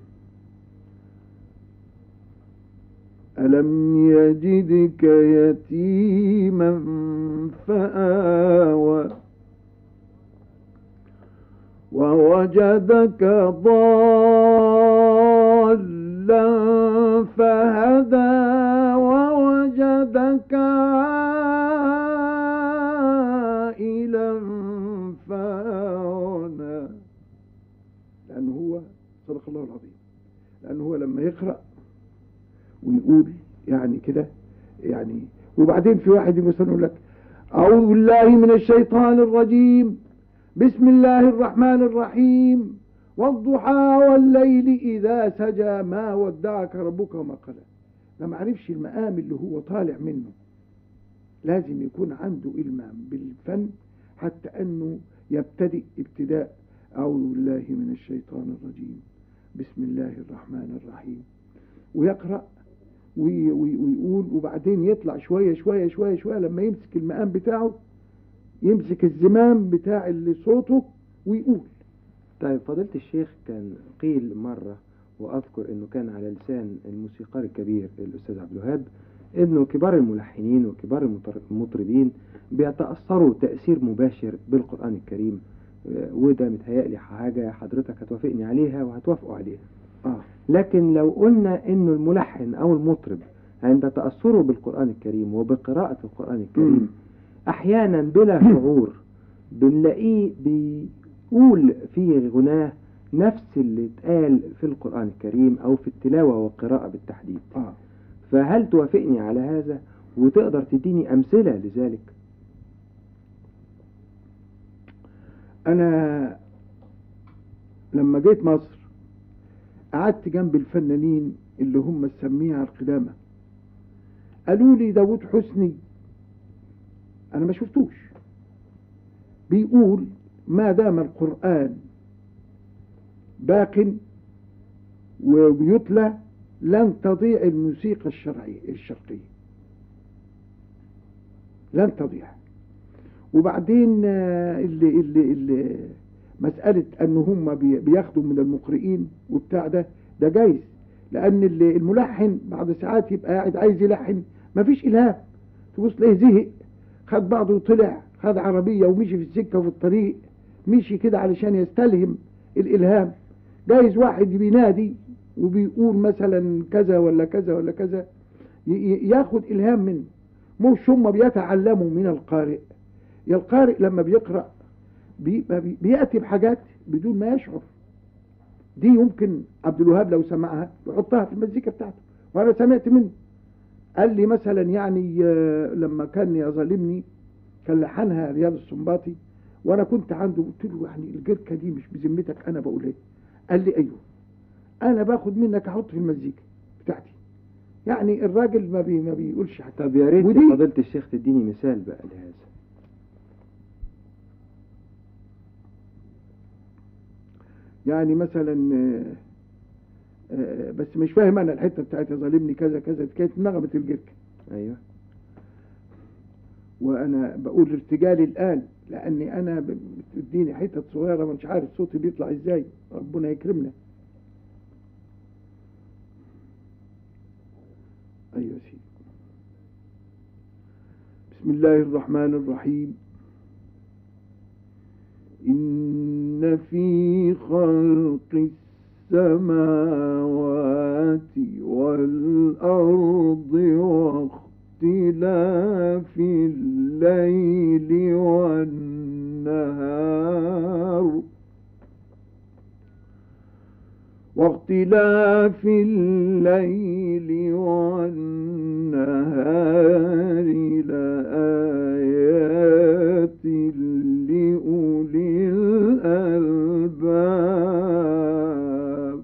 S2: ألم يجدك يتيما فآوى ووجدك ضالا فهدى ووجدك عائلا فأغنى لأنه هو صدق الله العظيم لأنه هو لما يقرأ ويقول يعني كده يعني وبعدين في واحد مثلا يقول لك أعوذ بالله من الشيطان الرجيم بسم الله الرحمن الرحيم والضحى والليل إذا سجى ما ودعك ربك وما قلى ده ما عرفش المقام اللي هو طالع منه لازم يكون عنده إلمام بالفن حتى أنه يبتدئ ابتداء أعوذ بالله من الشيطان الرجيم بسم الله الرحمن الرحيم ويقرأ وي- وي- ويقول وبعدين يطلع شوية شوية شوية شوية لما يمسك المقام بتاعه يمسك الزمام بتاع اللي صوته ويقول
S1: طيب فضيلة الشيخ كان قيل مرة وأذكر أنه كان على لسان الموسيقار الكبير الأستاذ عبد الوهاب أنه كبار الملحنين وكبار المطر- المطربين بيتأثروا تأثير مباشر بالقرآن الكريم آه، وده متهيألي حاجة حضرتك هتوافقني عليها وهتوافقوا عليها
S2: اه
S1: لكن لو قلنا انه الملحن او المطرب عند تأثره بالقرآن الكريم وبقراءة القرآن الكريم أحيانا بلا شعور بنلاقيه بيقول في غناه نفس اللي اتقال في القرآن الكريم أو في التلاوة والقراءة بالتحديد
S2: اه
S1: فهل توافقني على هذا وتقدر تديني أمثلة لذلك
S2: انا لما جيت مصر قعدت جنب الفنانين اللي هم السميعة القدامى قالوا لي داود حسني انا ما شفتوش بيقول ما دام القرآن باق وبيتلى لن تضيع الموسيقى الشرعية الشرقية لن تضيع وبعدين آه، اللي اللي اللي مسألة أن هم بي- بياخدوا من المقرئين وبتاع ده ده جايز لأن اللي- الملحن بعد ساعات يبقى قاعد عايز يلحن مفيش إلهام تبص تلاقيه زهق خد بعضه وطلع خد عربية ومشي في السكة وفي الطريق مشي كده علشان يستلهم الإلهام جايز واحد بينادي وبيقول مثلا كذا ولا كذا ولا كذا ي- ي- ياخد إلهام منه مش هم بيتعلموا من القارئ يا القارئ لما بيقرأ بيبقى بي- بيأتي بحاجات بدون ما يشعر دي يمكن عبد الوهاب لو سمعها يحطها في المزيكا بتاعته وانا سمعت منه قال لي مثلا يعني آه، لما كان يظلمني كان لحنها رياض السنباطي وانا كنت عنده قلت له يعني الجركه دي مش بذمتك انا بقول ايه قال لي ايوه انا باخد منك احط في المزيكا بتاعتي يعني الراجل ما بي ما بيقولش حتى
S1: طب يا ريت
S2: ودي-
S1: يا فضيلة الشيخ تديني مثال بقى لهذا
S2: يعني مثلا آه، آه، بس مش فاهم انا الحته بتاعت ظالمني كذا كذا دي كانت نغمه الجركه
S1: أيوه
S2: وانا بقول ارتجالي الان لاني انا ب- بتديني حتت صغيره مش عارف صوتي بيطلع ازاي ربنا يكرمنا ايوه يا سيدي بسم الله الرحمن الرحيم إن في خلق السماوات والأرض واختلاف الليل والنهار واختلاف الليل والنهار لآيات لأولي الألباب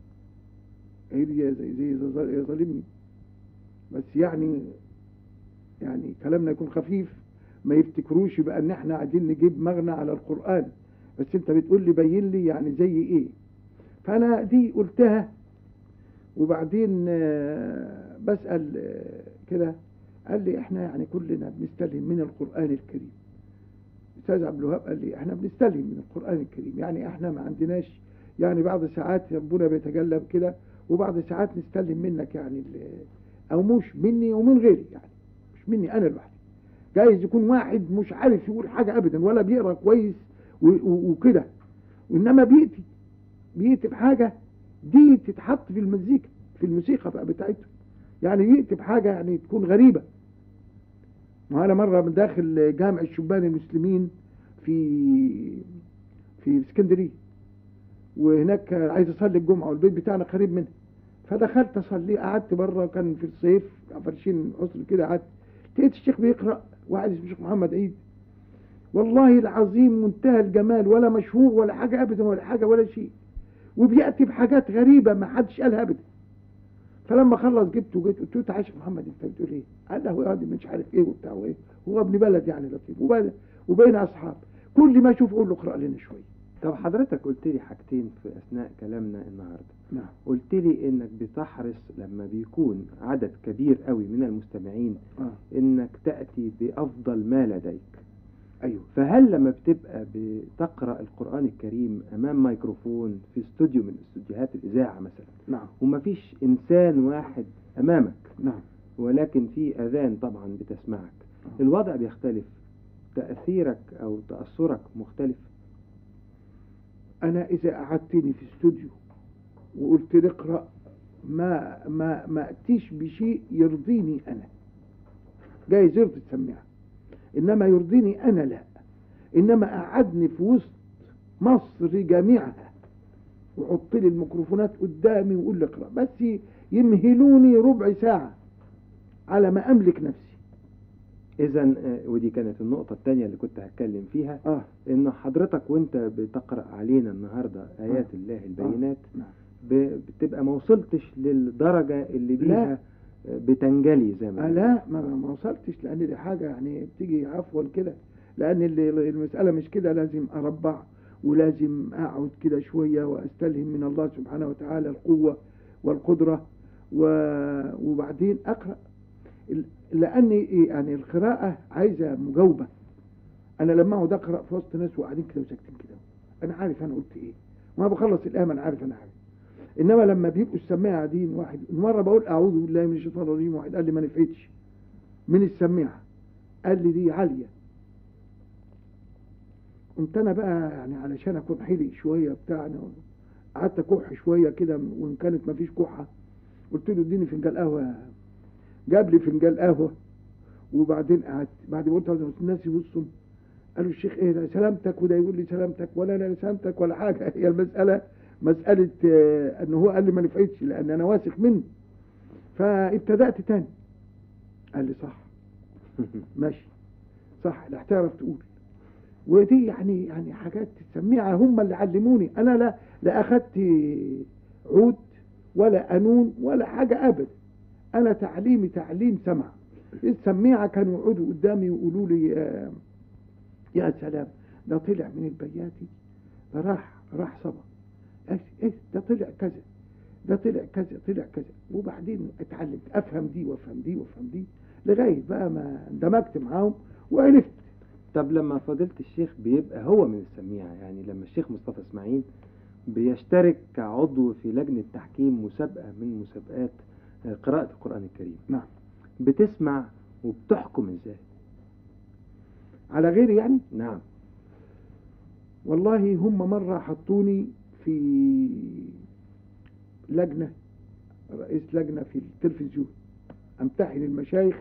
S2: هي دي زي زي زي- يا ظالمني بس يعني يعني كلامنا يكون خفيف ما يفتكروش بقى ان احنا قاعدين نجيب مغنى على القرآن بس انت بتقول لي بين لي يعني زي ايه فانا دي قلتها وبعدين آه، بسأل آه، كده قال لي احنا يعني كلنا بنستلهم من القرآن الكريم استاذ عبد الوهاب قال لي احنا بنستلهم من القرآن الكريم يعني احنا ما عندناش يعني بعض ساعات ربنا بيتجلب كده وبعض ساعات نستلهم منك يعني ال- او مش مني ومن غيري يعني مش مني انا لوحدي جايز يكون واحد مش عارف يقول حاجة ابدا ولا بيقرا كويس و- و- وكده وانما بيأتي بيأتي بحاجة دي تتحط في المزيكا في الموسيقى بقى بتاعته يعني يأتي بحاجة يعني تكون غريبة ما أنا مرة من داخل جامع الشبان المسلمين في في اسكندرية وهناك عايز أصلي الجمعة والبيت بتاعنا قريب منها فدخلت أصلي قعدت بره كان في الصيف فرشين عصر كده قعدت لقيت الشيخ بيقرأ واحد اسمه الشيخ محمد عيد والله العظيم منتهى الجمال ولا مشهور ولا حاجة أبدا ولا حاجة ولا شيء وبيأتي بحاجات غريبة ما حدش قالها أبدا فلما خلص جبته وجيت قلت له تعالى يا شيخ محمد انت بتقول ايه؟ قال له هو دي مش عارف ايه وبتاع وايه هو ابن بلد يعني لطيف وبين وبين اصحاب كل ما اشوف اقول له اقرا لنا شويه
S1: طب حضرتك قلت لي حاجتين في أثناء كلامنا النهاردة
S2: نعم
S1: قلت لي إنك بتحرص لما بيكون عدد كبير قوي من المستمعين
S2: اه
S1: إنك تأتي بأفضل ما لديك
S2: ايوه
S1: فهل لما بتبقى بتقرأ القرآن الكريم أمام ميكروفون في استوديو من استوديوهات الإذاعة مثلا
S2: نعم
S1: ومفيش إنسان واحد أمامك
S2: نعم
S1: ولكن في أذان طبعا بتسمعك
S2: آه.
S1: الوضع بيختلف تأثيرك أو تأثرك مختلف
S2: انا اذا قعدتني في استوديو وقلت لي اقرا ما ما ما اتيش بشيء يرضيني انا جايز يرضي السماعه انما يرضيني انا لا انما قعدني في وسط مصر جميعها وحط لي الميكروفونات قدامي ويقول لي اقرا بس يمهلوني ربع ساعه على ما املك نفسي
S1: إذا ودي كانت النقطة الثانية اللي كنت هتكلم فيها
S2: اه
S1: إنه حضرتك وأنت بتقرأ علينا النهاردة آيات الله البينات
S2: نعم.
S1: ب- بتبقى ما وصلتش للدرجة اللي بيها بتنجلي زي ما
S2: آه لا ما, ما وصلتش لان دي حاجه يعني بتيجي عفوا كده لان اللي المساله مش كده لازم اربع ولازم اقعد كده شويه واستلهم من الله سبحانه وتعالى القوه والقدره و... وبعدين اقرا ال- لان يعني القراءه عايزه مجاوبه انا لما اقعد اقرا في وسط ناس وقاعدين كده وساكتين كده انا عارف انا قلت ايه ما بخلص الايه ما انا عارف انا عارف انما لما بيبقوا السماعه قاعدين واحد مره بقول اعوذ بالله من الشيطان الرجيم واحد قال لي ما نفعتش من السماعه قال لي دي عاليه قمت انا بقى يعني علشان اكون حلق شويه بتاع أنا قعدت اكح شويه كده وان كانت ما فيش كحه قلت له اديني فنجان قهوه جاب لي فنجان قهوه وبعدين قعدت بعد ما قلت عاوز الناس يبصوا قالوا الشيخ ايه ده سلامتك وده يقول لي سلامتك ولا انا سلامتك ولا حاجه هي المساله مساله آه، ان هو قال لي ما نفعتش لان انا واثق منه فابتدات تاني قال لي صح ماشي صح لا هتعرف تقول ودي يعني يعني حاجات تسميها هم اللي علموني انا لا لا اخدت عود ولا قانون ولا حاجه ابدا انا تعليمي تعليم سمع السميعه كانوا يقعدوا قدامي ويقولوا لي آه، يا سلام ده طلع من البياتي ده راح راح صبا ايش ايش ده طلع كذا ده طلع كذا طلع كذا وبعدين اتعلمت افهم دي وافهم دي وافهم دي لغايه بقى ما اندمجت معاهم وعرفت
S1: طب لما فضيلة الشيخ بيبقى هو من السميعة يعني لما الشيخ مصطفى اسماعيل بيشترك كعضو في لجنة تحكيم مسابقة من مسابقات آه، قراءة القرآن الكريم
S2: نعم
S1: بتسمع وبتحكم ازاي
S2: على غيري يعني
S1: نعم
S2: والله هم مرة حطوني في لجنة رئيس لجنة في التلفزيون امتحن المشايخ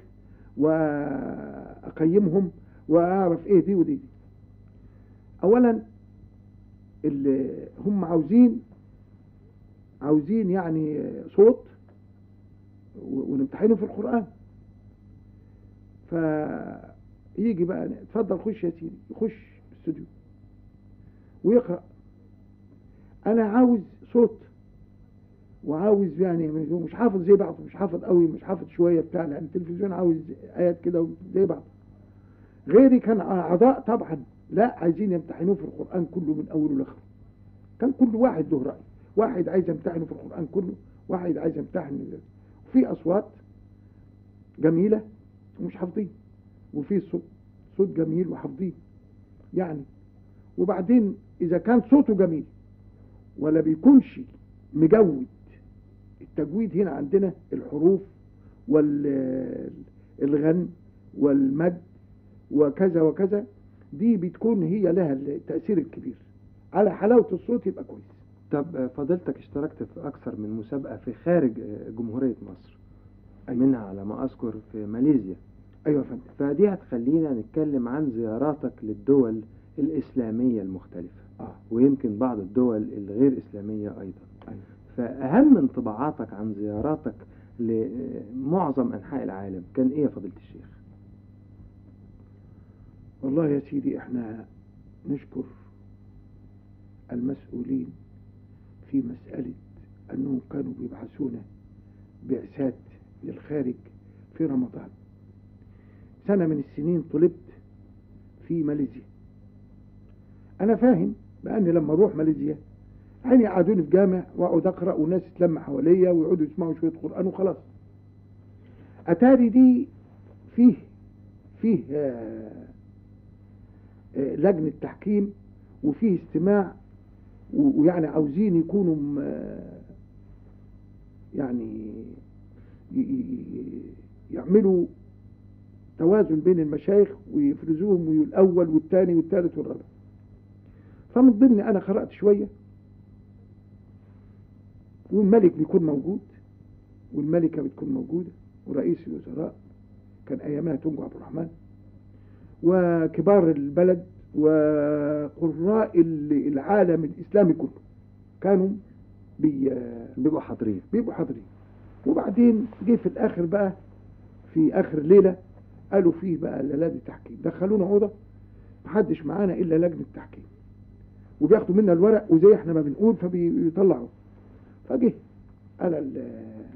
S2: واقيمهم واعرف ايه دي ودي, دي. اولا اللي هم عاوزين عاوزين يعني صوت و- ونمتحنه في القرآن فيجي بقى اتفضل خش يا سيدي يخش استوديو ويقرأ أنا عاوز صوت وعاوز يعني مش حافظ زي بعض مش حافظ قوي مش حافظ شوية بتاع لأن التلفزيون عاوز آيات كده زي بعض غيري كان أعضاء طبعا لا عايزين يمتحنوه في القرآن كله من أوله لآخره كان كل واحد له رأي واحد عايز يمتحنه في القرآن كله واحد عايز يمتحن في أصوات جميلة ومش حافظين وفي صوت صوت جميل وحافظين يعني وبعدين إذا كان صوته جميل ولا بيكونش مجود التجويد هنا عندنا الحروف والغن والمد وكذا وكذا دي بتكون هي لها التأثير الكبير على حلاوة الصوت يبقى كويس
S1: طب آه، فضيلتك اشتركت في أكثر من مسابقة في خارج آه، جمهورية مصر
S2: أيوة.
S1: منها على ما أذكر في ماليزيا
S2: أيوة يا فندم
S1: فدي هتخلينا نتكلم عن زياراتك للدول الإسلامية المختلفة
S2: آه.
S1: ويمكن بعض الدول الغير إسلامية أيضا
S2: أيوة.
S1: فأهم انطباعاتك عن زياراتك لمعظم أنحاء العالم كان إيه يا فضيلة الشيخ؟
S2: والله يا سيدي احنا نشكر المسؤولين في مسألة أنهم كانوا بيبعثونا بعثات للخارج في رمضان سنة من السنين طلبت في ماليزيا أنا فاهم بأني لما أروح ماليزيا يعني يقعدوني في جامع وأقعد أقرأ والناس تتلم حواليا ويقعدوا يسمعوا شوية قرآن وخلاص أتاري دي فيه فيه آه آه، لجنة تحكيم وفيه استماع و- ويعني عاوزين يكونوا م- آه، يعني ي- ي- يعملوا توازن بين المشايخ ويفرزوهم وي- الأول والثاني والثالث والرابع فمن ضمن أنا قرأت شوية والملك بيكون موجود والملكة بتكون موجودة ورئيس الوزراء كان أيامها تونجو عبد الرحمن وكبار البلد وقراء ال- العالم الإسلامي كله كانوا بي
S1: بيبقوا حاضرين
S2: بيبقوا حاضرين وبعدين جه في الآخر بقى في آخر ليلة قالوا فيه بقى لجنة تحكيم دخلونا أوضة محدش معانا إلا لجنة تحكيم وبياخدوا منا الورق وزي احنا ما بنقول فبيطلعوا فجه قال ال-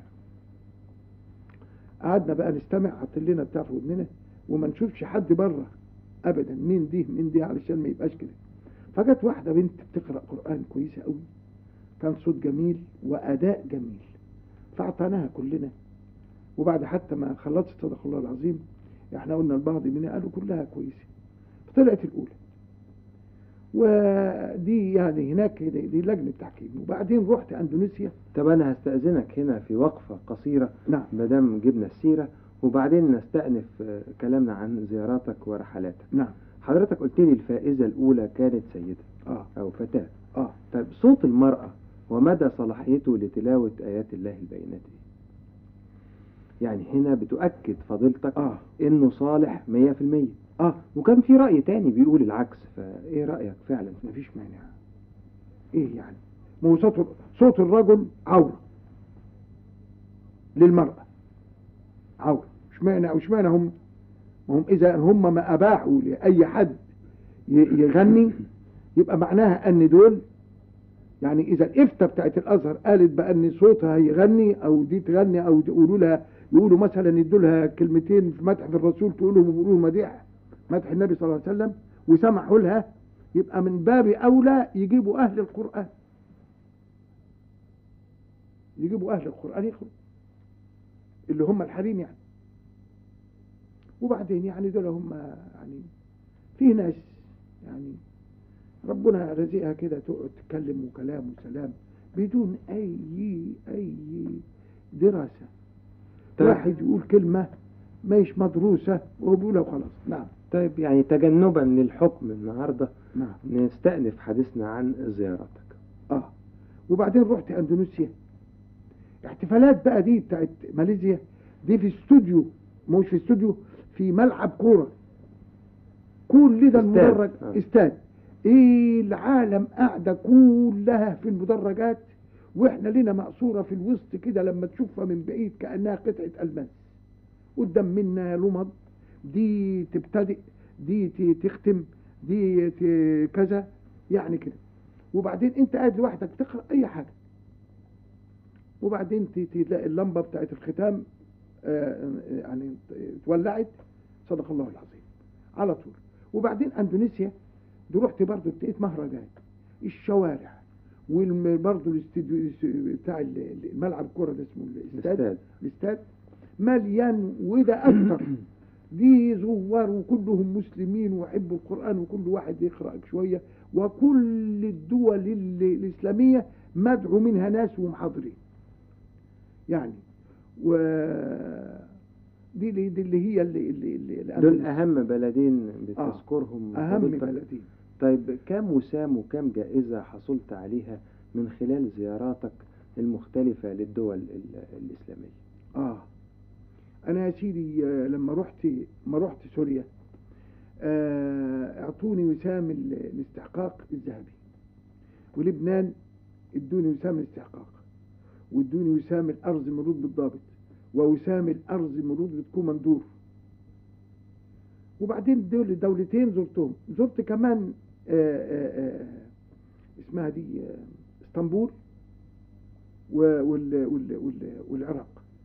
S2: قعدنا بقى نستمع حط لنا بتاع في ودننا وما نشوفش حد بره ابدا مين دي مين دي علشان ما يبقاش كده فجت واحده بنت بتقرا قران كويسه قوي كان صوت جميل واداء جميل فاعطيناها كلنا وبعد حتى ما خلصت صدق الله العظيم احنا قلنا البعض منها قالوا كلها كويسه فطلعت الاولى ودي يعني هناك دي, دي لجنه تحكيم وبعدين رحت اندونيسيا
S1: طب انا هستأذنك هنا في وقفة قصيرة
S2: نعم
S1: مادام جبنا السيرة وبعدين نستأنف آه، كلامنا عن زياراتك ورحلاتك
S2: نعم
S1: حضرتك قلت لي الفائزة الأولى كانت سيدة
S2: اه
S1: أو فتاة
S2: اه
S1: طيب صوت المرأة ومدى صلاحيته لتلاوة آيات الله البينات إيه؟ يعني هنا بتؤكد فضيلتك
S2: اه
S1: إنه صالح 100%
S2: اه
S1: وكان في رأي تاني بيقول العكس فإيه رأيك فعلا
S2: مفيش مانع ايه يعني ما هو صوت صوت الرجل عورة للمرأة عورة مش معنى مش معنى هم ما هم اذا هم ما اباحوا لاي حد ي- يغني يبقى معناها ان دول يعني اذا الافتة بتاعت الازهر قالت بان صوتها يغني او دي تغني او يقولوا لها يقولوا مثلا يدوا لها كلمتين في مدح في الرسول تقول لهم يقولوا مديح مدح النبي صلى الله عليه وسلم وسمحوا لها يبقى من باب اولى يجيبوا اهل القران يجيبوا اهل القران يقروا اللي هم الحريم يعني وبعدين يعني دول هم يعني في ناس يعني ربنا رزقها كده تقعد تتكلم وكلام وسلام بدون اي اي دراسه
S1: طيب.
S2: واحد يقول كلمه مش مدروسه وهو بيقولها وخلاص نعم
S1: طيب يعني تجنبا للحكم النهاردة
S2: نعم
S1: نستأنف حديثنا عن زياراتك
S2: اه وبعدين رحت اندونيسيا احتفالات بقى دي بتاعت ماليزيا دي في استوديو مش في استوديو في ملعب كوره كل ده
S1: استاد.
S2: المدرج
S1: آه.
S2: استاد ايه العالم قاعده كلها في المدرجات واحنا لنا مقصوره في الوسط كده لما تشوفها من بعيد كانها قطعه الماس قدام منا لمض دي تبتدئ دي ت- تختم دي ت- كذا يعني كده وبعدين انت قاعد لوحدك تقرا اي حاجه وبعدين ت- تلاقي اللمبه بتاعت الختام آه، يعني اتولعت صدق الله العظيم على طول وبعدين اندونيسيا دي رحت برضه لقيت مهرجان الشوارع وبرضه الاستديو بتاع ال- ال- الملعب الكوره ده اسمه الاستاد
S1: الاستاد
S2: الاستاد مليان وده اكتر دي زوار وكلهم مسلمين ويحبوا القرآن وكل واحد يقرأ شوية وكل الدول ال- الإسلامية مدعو منها ناس ومحاضرين يعني و دي اللي, دي اللي هي اللي, اللي, اللي
S1: دول أهم بلدين بتذكرهم
S2: أهم
S1: فضيلتك.
S2: بلدين
S1: طيب كم وسام وكم جائزة حصلت عليها من خلال زياراتك المختلفة للدول ال- الإسلامية
S2: اه انا يا سيدي آه، لما رحت ما رحت سوريا آه، اعطوني وسام ال- الاستحقاق الذهبي ولبنان ادوني وسام الاستحقاق وادوني وسام الارز من رتبه ضابط ووسام الارز من رتبه كوماندور وبعدين دول دولتين زرتهم زرت كمان آه، آه، آه، اسمها دي آه، اسطنبول و- وال- وال- وال- والعراق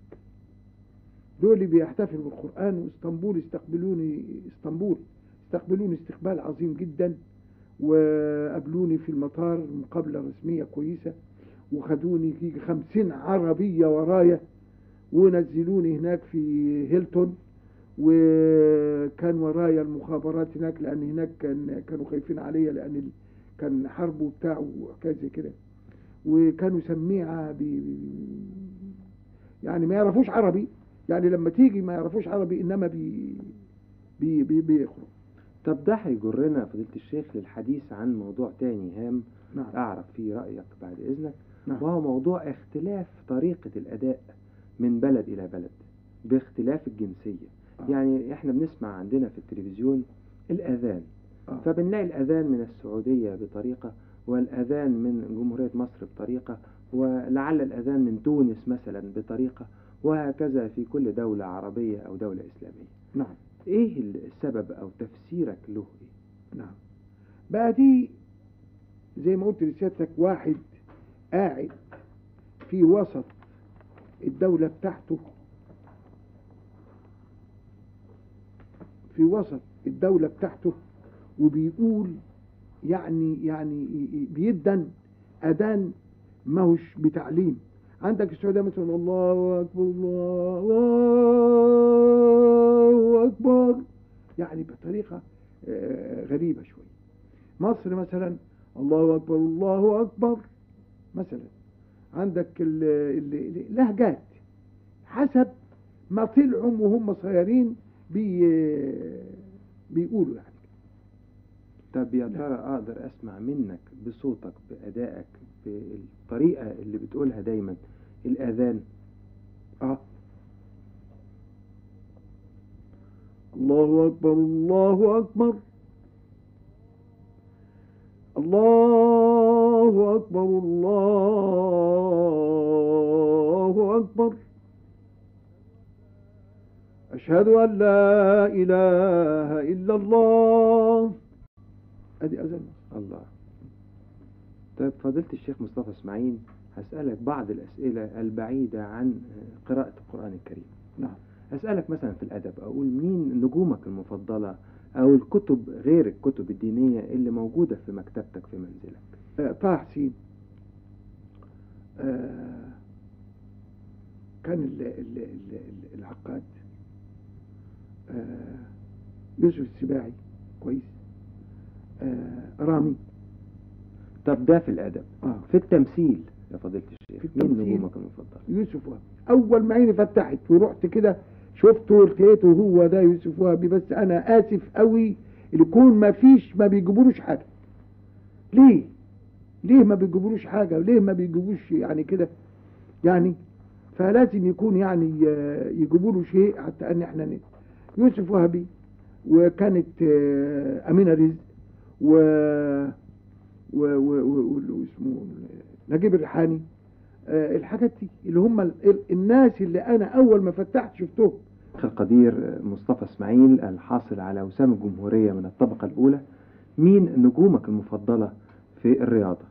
S2: دول بيحتفلوا بالقرآن واسطنبول استقبلوني اسطنبول استقبلوني استقبال عظيم جدا وقابلوني في المطار مقابلة رسمية كويسة وخدوني في خمسين عربية ورايا ونزلوني هناك في هيلتون وكان ورايا المخابرات هناك لأن هناك كان كانوا خايفين عليا لأن ال- كان حرب وبتاع وحكاية زي كده وكانوا سميعة ب... يعني ما يعرفوش عربي يعني لما تيجي ما يعرفوش عربي انما بي بي بي بيقروا
S1: طب ده هيجرنا فضيلة الشيخ للحديث عن موضوع تاني هام
S2: نعم
S1: أعرف فيه رأيك بعد إذنك
S2: نعم
S1: وهو موضوع اختلاف طريقة الأداء من بلد إلى بلد باختلاف الجنسية
S2: آه.
S1: يعني احنا بنسمع عندنا في التلفزيون الأذان
S2: آه.
S1: فبنلاقي الأذان من السعودية بطريقة والأذان من جمهورية مصر بطريقة ولعل الأذان من تونس مثلا بطريقة وهكذا في كل دولة عربية أو دولة إسلامية
S2: نعم
S1: إيه السبب أو تفسيرك له إيه؟
S2: نعم بقى دي زي ما قلت لسيادتك واحد قاعد في وسط الدولة بتاعته في وسط الدولة بتاعته وبيقول يعني يعني ي- ي- بيدن أذان ماهوش بتعليم عندك السعودية مثلا الله أكبر الله أكبر يعني بطريقة آه، غريبة شوية مصر مثلا الله أكبر الله أكبر مثلا عندك ال- ال- ال- اللهجات حسب ما طلعوا وهم صغيرين بي بيقولوا يعني
S1: طب يا ترى أقدر أسمع منك بصوتك بأدائك بالطريقة اللي بتقولها دايما الأذان
S2: اه الله أكبر الله أكبر الله أكبر الله أكبر أشهد أن لا إله إلا الله أدي أذان
S1: الله طيب فضيلة الشيخ مصطفى اسماعيل هسألك بعض الأسئلة البعيدة عن قراءة القرآن الكريم
S2: نعم
S1: أسألك مثلا في الأدب أقول مين نجومك المفضلة أو الكتب غير الكتب الدينية اللي موجودة في مكتبتك في منزلك
S2: آه، طه حسين آه، كان ال- ال- ال- ال- العقاد آه، يوسف السباعي كويس آه، رامي
S1: طب ده في الأدب
S2: اه
S1: في التمثيل يا فضيلة الشيخ
S2: في
S1: مين
S2: التمثيل.
S1: نجومك المفضلة
S2: يوسف وهبي اول ما عيني فتحت ورحت كده شفته ولقيته هو ده يوسف وهبي بس انا اسف قوي يكون ما فيش ما بيجيبولوش حاجه ليه ليه ما بيجيبولوش حاجه ليه ما بيجيبوش يعني كده يعني فلازم يكون يعني آه، يجيبوا له شيء حتى ان احنا ن- يوسف وهبي وكانت آه، امينه رزق و و و و- واسمه نجيب الريحاني آه، الحاجات دي اللي هم ال- ال- الناس اللي انا اول ما فتحت شفتهم
S1: أخ القدير مصطفى اسماعيل الحاصل على وسام الجمهورية من الطبقة الأولى مين نجومك المفضلة في الرياضة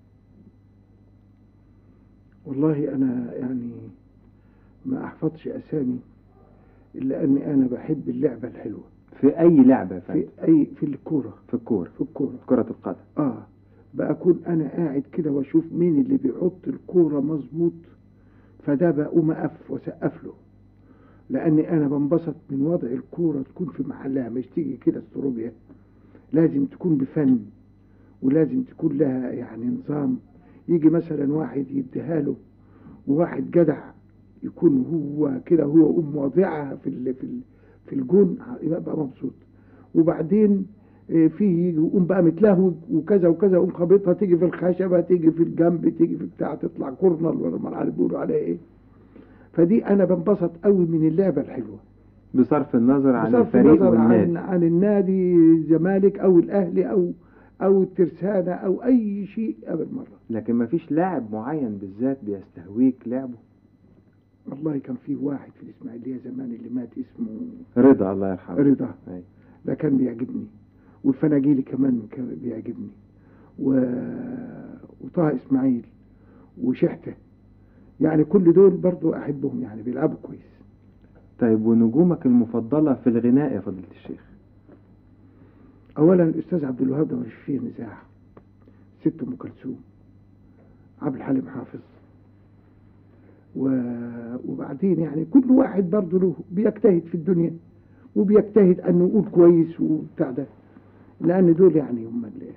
S2: والله انا يعني ما احفظش اسامي الا اني انا بحب اللعبه الحلوه
S1: في أي لعبة يا
S2: في
S1: فندم
S2: اي في الكوره
S1: في الكورة
S2: في الكوره
S1: في كرة القدم
S2: اه بكون انا قاعد كده واشوف مين اللي بيحط الكوره مظبوط فده بقوم اقف واسقف له لاني انا بنبسط من وضع الكوره تكون في محلها مش تيجي كده استروبيا لازم تكون بفن ولازم تكون لها يعني نظام يجي مثلا واحد يديها له وواحد جدع يكون هو كده هو يقوم واضعها في ال- في ال- في الجون يبقى مبسوط وبعدين آه، في يجي يقوم بقى متلهوج وكذا وكذا يقوم خابطها تيجي في الخشبه تيجي في الجنب تيجي في بتاع تطلع كورنر ولا ما عارف بيقولوا عليها ايه فدي انا بنبسط قوي من اللعبه الحلوه
S1: بصرف النظر عن
S2: بصرف
S1: الفريق
S2: النظر عن
S1: والنادي
S2: عن النادي الزمالك او الاهلي او او الترسانه او اي شيء ابدا مره
S1: لكن ما فيش لاعب معين بالذات بيستهويك لعبه
S2: والله كان في واحد في الاسماعيليه زمان اللي مات اسمه
S1: رضا الله يرحمه
S2: رضا
S1: أي.
S2: ده كان بيعجبني والفناجيلي كمان كان بيعجبني و... وطه اسماعيل وشحته يعني كل دول برضو احبهم يعني بيلعبوا كويس
S1: طيب ونجومك المفضلة في الغناء يا فضيلة الشيخ
S2: اولا الاستاذ عبد الوهاب ده مش فيه نزاع ست ام كلثوم عبد الحليم حافظ و... وبعدين يعني كل واحد برضه له بيجتهد في الدنيا وبيجتهد انه يقول كويس وبتاع ده لان دول يعني هم اللي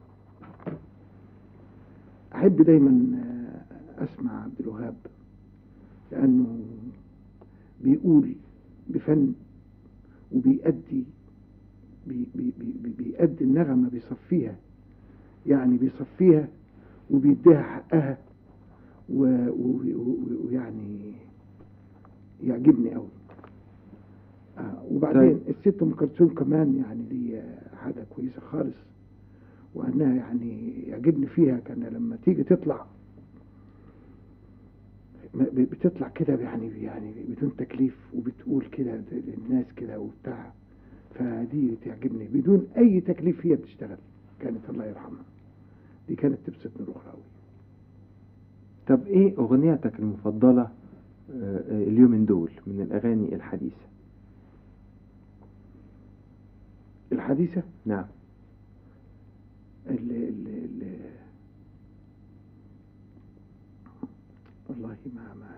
S2: احب دايما آه، اسمع عبد الوهاب لانه بيقول بفن وبيأدي بي بي بي بيأدي النغمة بيصفيها يعني بيصفيها وبيديها حقها و- و- و- ويعني يعجبني قوي آه وبعدين
S1: طيب.
S2: الست ام كلثوم كمان يعني دي حاجه كويسه خالص وانها يعني يعجبني فيها كان لما تيجي تطلع ما- ب- بتطلع كده يعني يعني بدون تكليف وبتقول كده للناس كده وبتاع فدي تعجبني بدون اي تكليف هي بتشتغل كانت الله يرحمها دي كانت تبسطني روح قوي
S1: طب ايه اغنيتك المفضلة آه، آه، اليومين دول من الاغاني الحديثة
S2: الحديثه
S1: نعم
S2: ال ال ال والله ما ما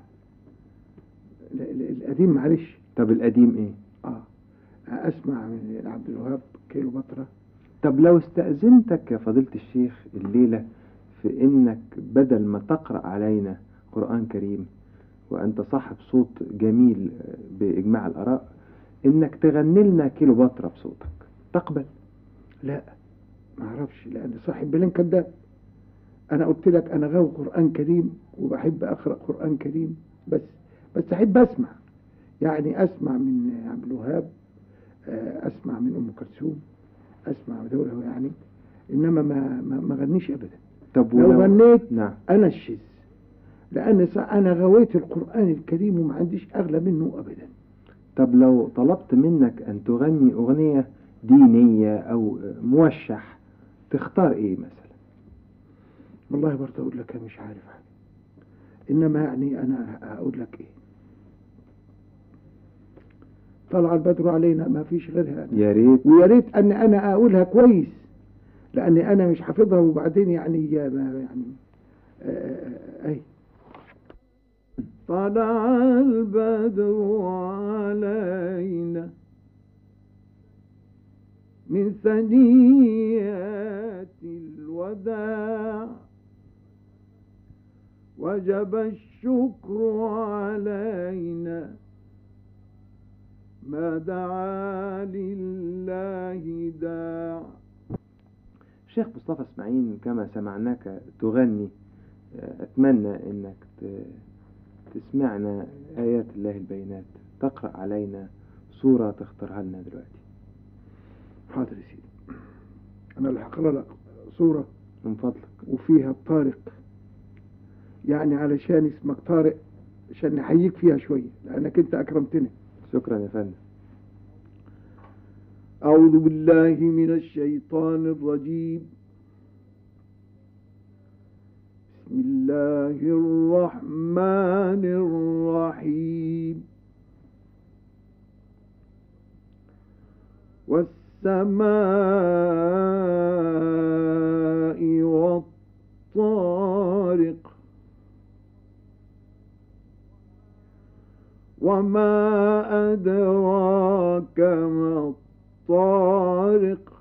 S2: ال- ال- القديم معلش
S1: طب القديم ايه
S2: اه اسمع من عبد الوهاب كيلو بطرة
S1: طب لو استأذنتك يا فضيلة الشيخ الليلة في إنك بدل ما تقرأ علينا قرآن كريم وأنت صاحب صوت جميل آه، بإجماع الآراء إنك تغني لنا كيلو بطرة بصوتك تقبل
S2: لا ما اعرفش لان صاحب بلين كذاب انا قلت لك انا غاوي قران كريم وبحب اقرا قران كريم بس بس احب اسمع يعني اسمع من عبد الوهاب آه، اسمع من ام كلثوم اسمع دوله يعني انما ما ما, ما غنيش ابدا
S1: طب
S2: لو
S1: ولو
S2: غنيت
S1: نعم
S2: انا الشذ لان ص- انا غويت القران الكريم وما عنديش اغلى منه ابدا
S1: طب لو طلبت منك أن تغني أغنية دينية أو آه، موشح تختار إيه مثلا
S2: والله برضه اقول لك أنا مش عارف حاجه انما يعني انا اقول لك ايه طلع البدر علينا ما فيش غيرها
S1: يا ريت
S2: ويا ريت ان انا اقولها كويس لاني انا مش حافظها وبعدين يعني يا ما يعني آه، آه، اي طلع البدر علينا من ثنيات الوداع وجب الشكر علينا ما دعا لله داع
S1: الشيخ مصطفى اسماعيل كما سمعناك تغني آه، أتمنى أنك ت- تسمعنا آيات الله البينات تقرأ علينا سورة تختارها لنا دلوقتي
S2: حاضر يا سيدي انا اللي هقرا لك صوره
S1: من فضلك
S2: وفيها طارق يعني علشان اسمك طارق عشان نحييك فيها شويه لانك انت اكرمتني
S1: شكرا يا فندم
S2: أعوذ بالله من الشيطان الرجيم بسم الله الرحمن الرحيم والسماء والطارق وما أدراك ما الطارق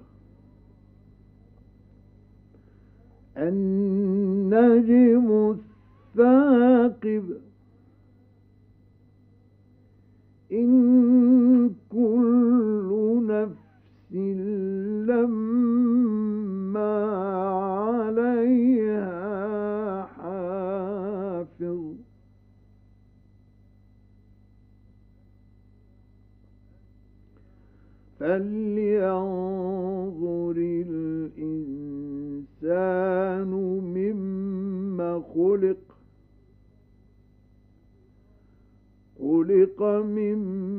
S2: النجم الثاقب إن كل نفس لما عليها حافظ فلينظر الإنسان مما خلق خلق من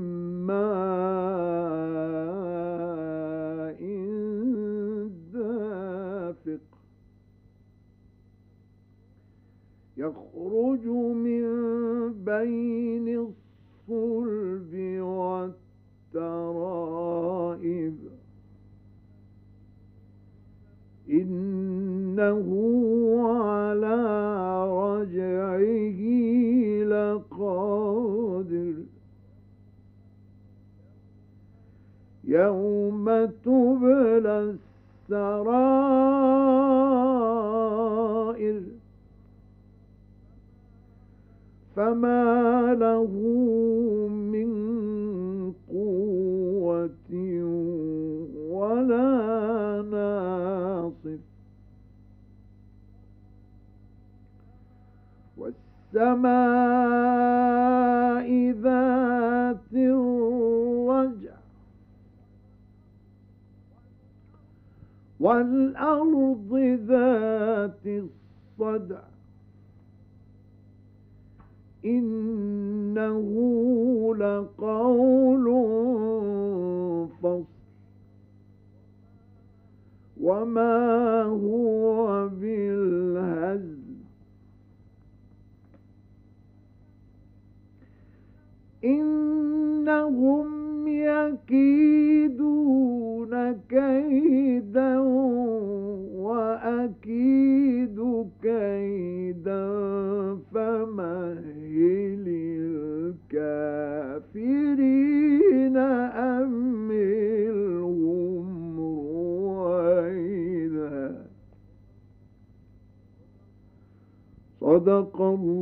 S2: ماء دافق يخرج من بين الصلب والترائب إنه على رجعه لقادر يوم تبلى السرائر فما له من قوة ولا ناصر والسماء والأرض ذات الصدع إنه لقول فصل وما هو بالهزل إنهم يكيدون كيدا وأكيد كيدا فمهل الكافرين أمهلهم رويدا صدق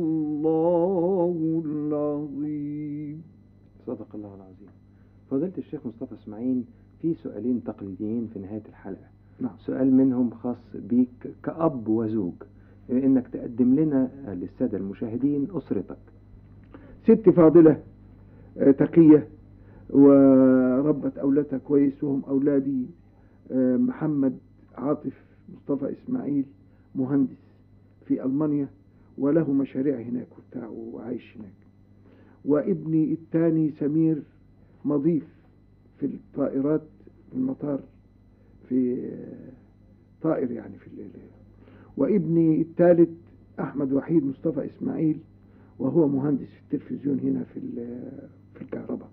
S2: الله العظيم
S1: صدق الله العظيم فضيلة الشيخ مصطفى اسماعيل في سؤالين تقليديين في نهاية الحلقة
S2: نعم.
S1: سؤال منهم خاص بيك كأب وزوج انك تقدم لنا للسادة المشاهدين أسرتك
S2: ست فاضلة آه، تقية وربت أولادها كويس وهم أولادي آه، محمد عاطف مصطفى إسماعيل مهندس في ألمانيا وله مشاريع هناك وبتاع وعايش هناك وابني الثاني سمير مضيف في الطائرات في المطار في آه، طائر يعني في الليل وابني الثالث أحمد وحيد مصطفى إسماعيل وهو مهندس في التلفزيون هنا في ال- في الكهرباء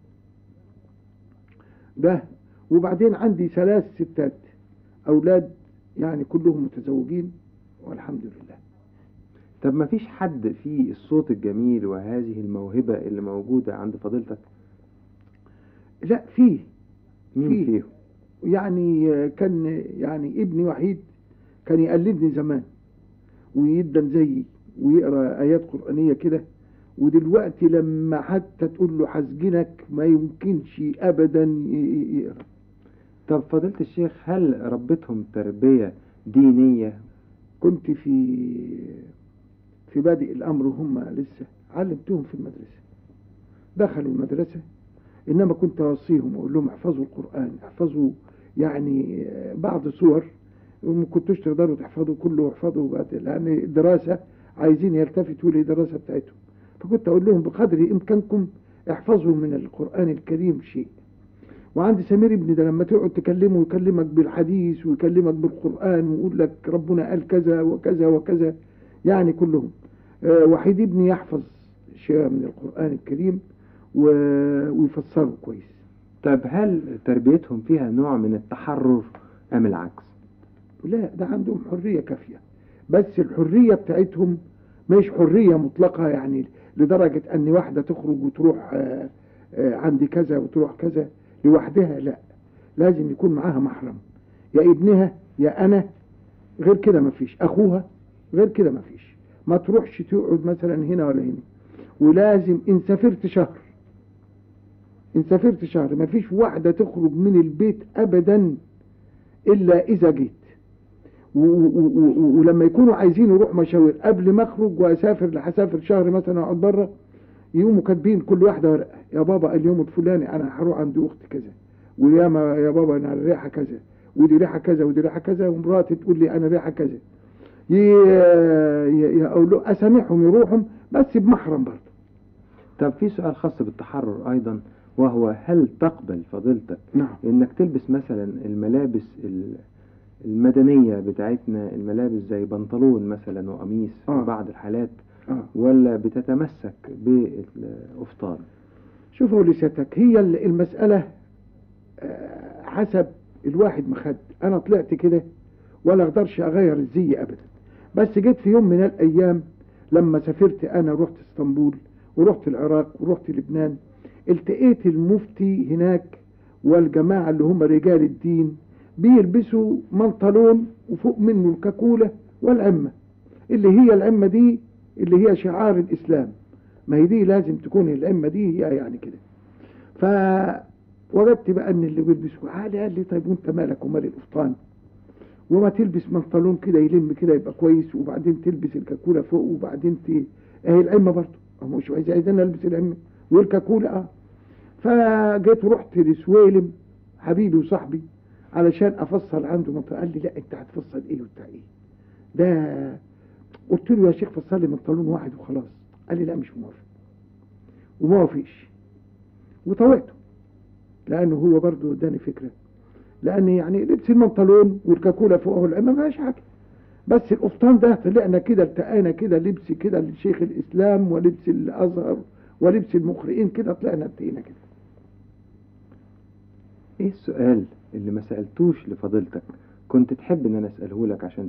S2: ده وبعدين عندي ثلاث ستات أولاد يعني كلهم متزوجين والحمد لله
S1: طب ما فيش حد في الصوت الجميل وهذه الموهبة اللي موجودة عند فضيلتك
S2: لا فيه
S1: مين
S2: في.
S1: فيهم
S2: يعني آه، كان يعني ابني وحيد كان يقلدني زمان ويدن زيي ويقرا ايات قرانيه كده ودلوقتي لما حتى تقول له حسجنك ما يمكنش ابدا ي- ي- يقرا
S1: طب فضيلة الشيخ هل ربتهم تربية دينية
S2: كنت في في بادئ الامر وهم لسه علمتهم في المدرسه دخلوا المدرسه انما كنت اوصيهم واقول لهم احفظوا القران احفظوا يعني بعض صور وما كنتوش تقدروا تحفظوا كله احفظوا بعد لان الدراسه عايزين يلتفتوا للدراسه بتاعتهم فكنت اقول لهم بقدر امكانكم احفظوا من القران الكريم شيء وعند سمير ابني ده لما تقعد تكلمه يكلمك بالحديث ويكلمك بالقرآن ويقول لك ربنا قال كذا وكذا وكذا يعني كلهم آه، وحيد ابني يحفظ شيء من القرآن الكريم و- ويفسره كويس
S1: طب هل تربيتهم فيها نوع من التحرر أم العكس
S2: لا ده عندهم حرية كافية بس الحرية بتاعتهم مش حرية مطلقة يعني لدرجة أن واحدة تخرج وتروح آه، آه، عندي كذا وتروح كذا لوحدها لا لازم يكون معاها محرم يا ابنها يا أنا غير كده مفيش أخوها غير كده مفيش ما تروحش تقعد مثلا هنا ولا هنا ولازم إن سافرت شهر إن سافرت شهر مفيش واحدة تخرج من البيت أبدا إلا إذا جيت و- و- و- ولما يكونوا عايزين يروح مشاوير قبل ما اخرج واسافر هسافر شهر مثلا اقعد بره يقوموا كاتبين كل واحده ورقه يا بابا اليوم الفلاني انا هروح عند اختي كذا ويا ما يا بابا انا ريحه كذا ودي ريحه كذا ودي ريحه كذا ومراتي تقول لي انا ريحه كذا ي- ي- ي- اقول له اسامحهم يروحوا بس بمحرم برضه
S1: طب في سؤال خاص بالتحرر أيضا وهو هل تقبل فضيلتك
S2: نعم
S1: إنك تلبس مثلا الملابس ال- المدنية بتاعتنا الملابس زي بنطلون مثلا وقميص في
S2: آه.
S1: بعض الحالات
S2: اه
S1: ولا بتتمسك بالقفطان
S2: شوفوا لساتك هي ال- المسألة آه، حسب الواحد ما خد أنا طلعت كده ولا أقدرش أغير الزي أبدا بس جيت في يوم من الأيام لما سافرت أنا رحت اسطنبول ورحت العراق ورحت لبنان التقيت المفتي هناك والجماعة اللي هم رجال الدين بيلبسوا منطلون وفوق منه الكاكولة والعمة اللي هي العمة دي اللي هي شعار الإسلام ما هي دي لازم تكون العمة دي هي يعني كده فوجدت بقى ان اللي بيلبسوا عالي قال لي طيب وانت مالك ومال القفطان وما تلبس بنطلون كده يلم كده يبقى كويس وبعدين تلبس الكاكوله فوق وبعدين ت... اهي العمه برضه هو مش عايز عايز انا البس العمه والكاكوله اه فجيت رحت لسويلم حبيبي وصاحبي علشان افصل عنده منطقه قال لي لا انت هتفصل ايه وبتاع ايه ده قلت له يا شيخ فصل لي بنطلون واحد وخلاص قال لي لا مش موافق وما وافقش وطوعته لانه هو برضه اداني فكره لان يعني لبس المنطلون والكاكولا فوقه العمة ما فيهاش حاجه بس القفطان ده طلعنا كده التقينا كده لبس كده لشيخ الاسلام ولبس الازهر ولبس المقرئين كده طلعنا التقينا كده
S1: ايه السؤال اللي ما سألتوش لفضيلتك كنت تحب ان انا اسأله لك عشان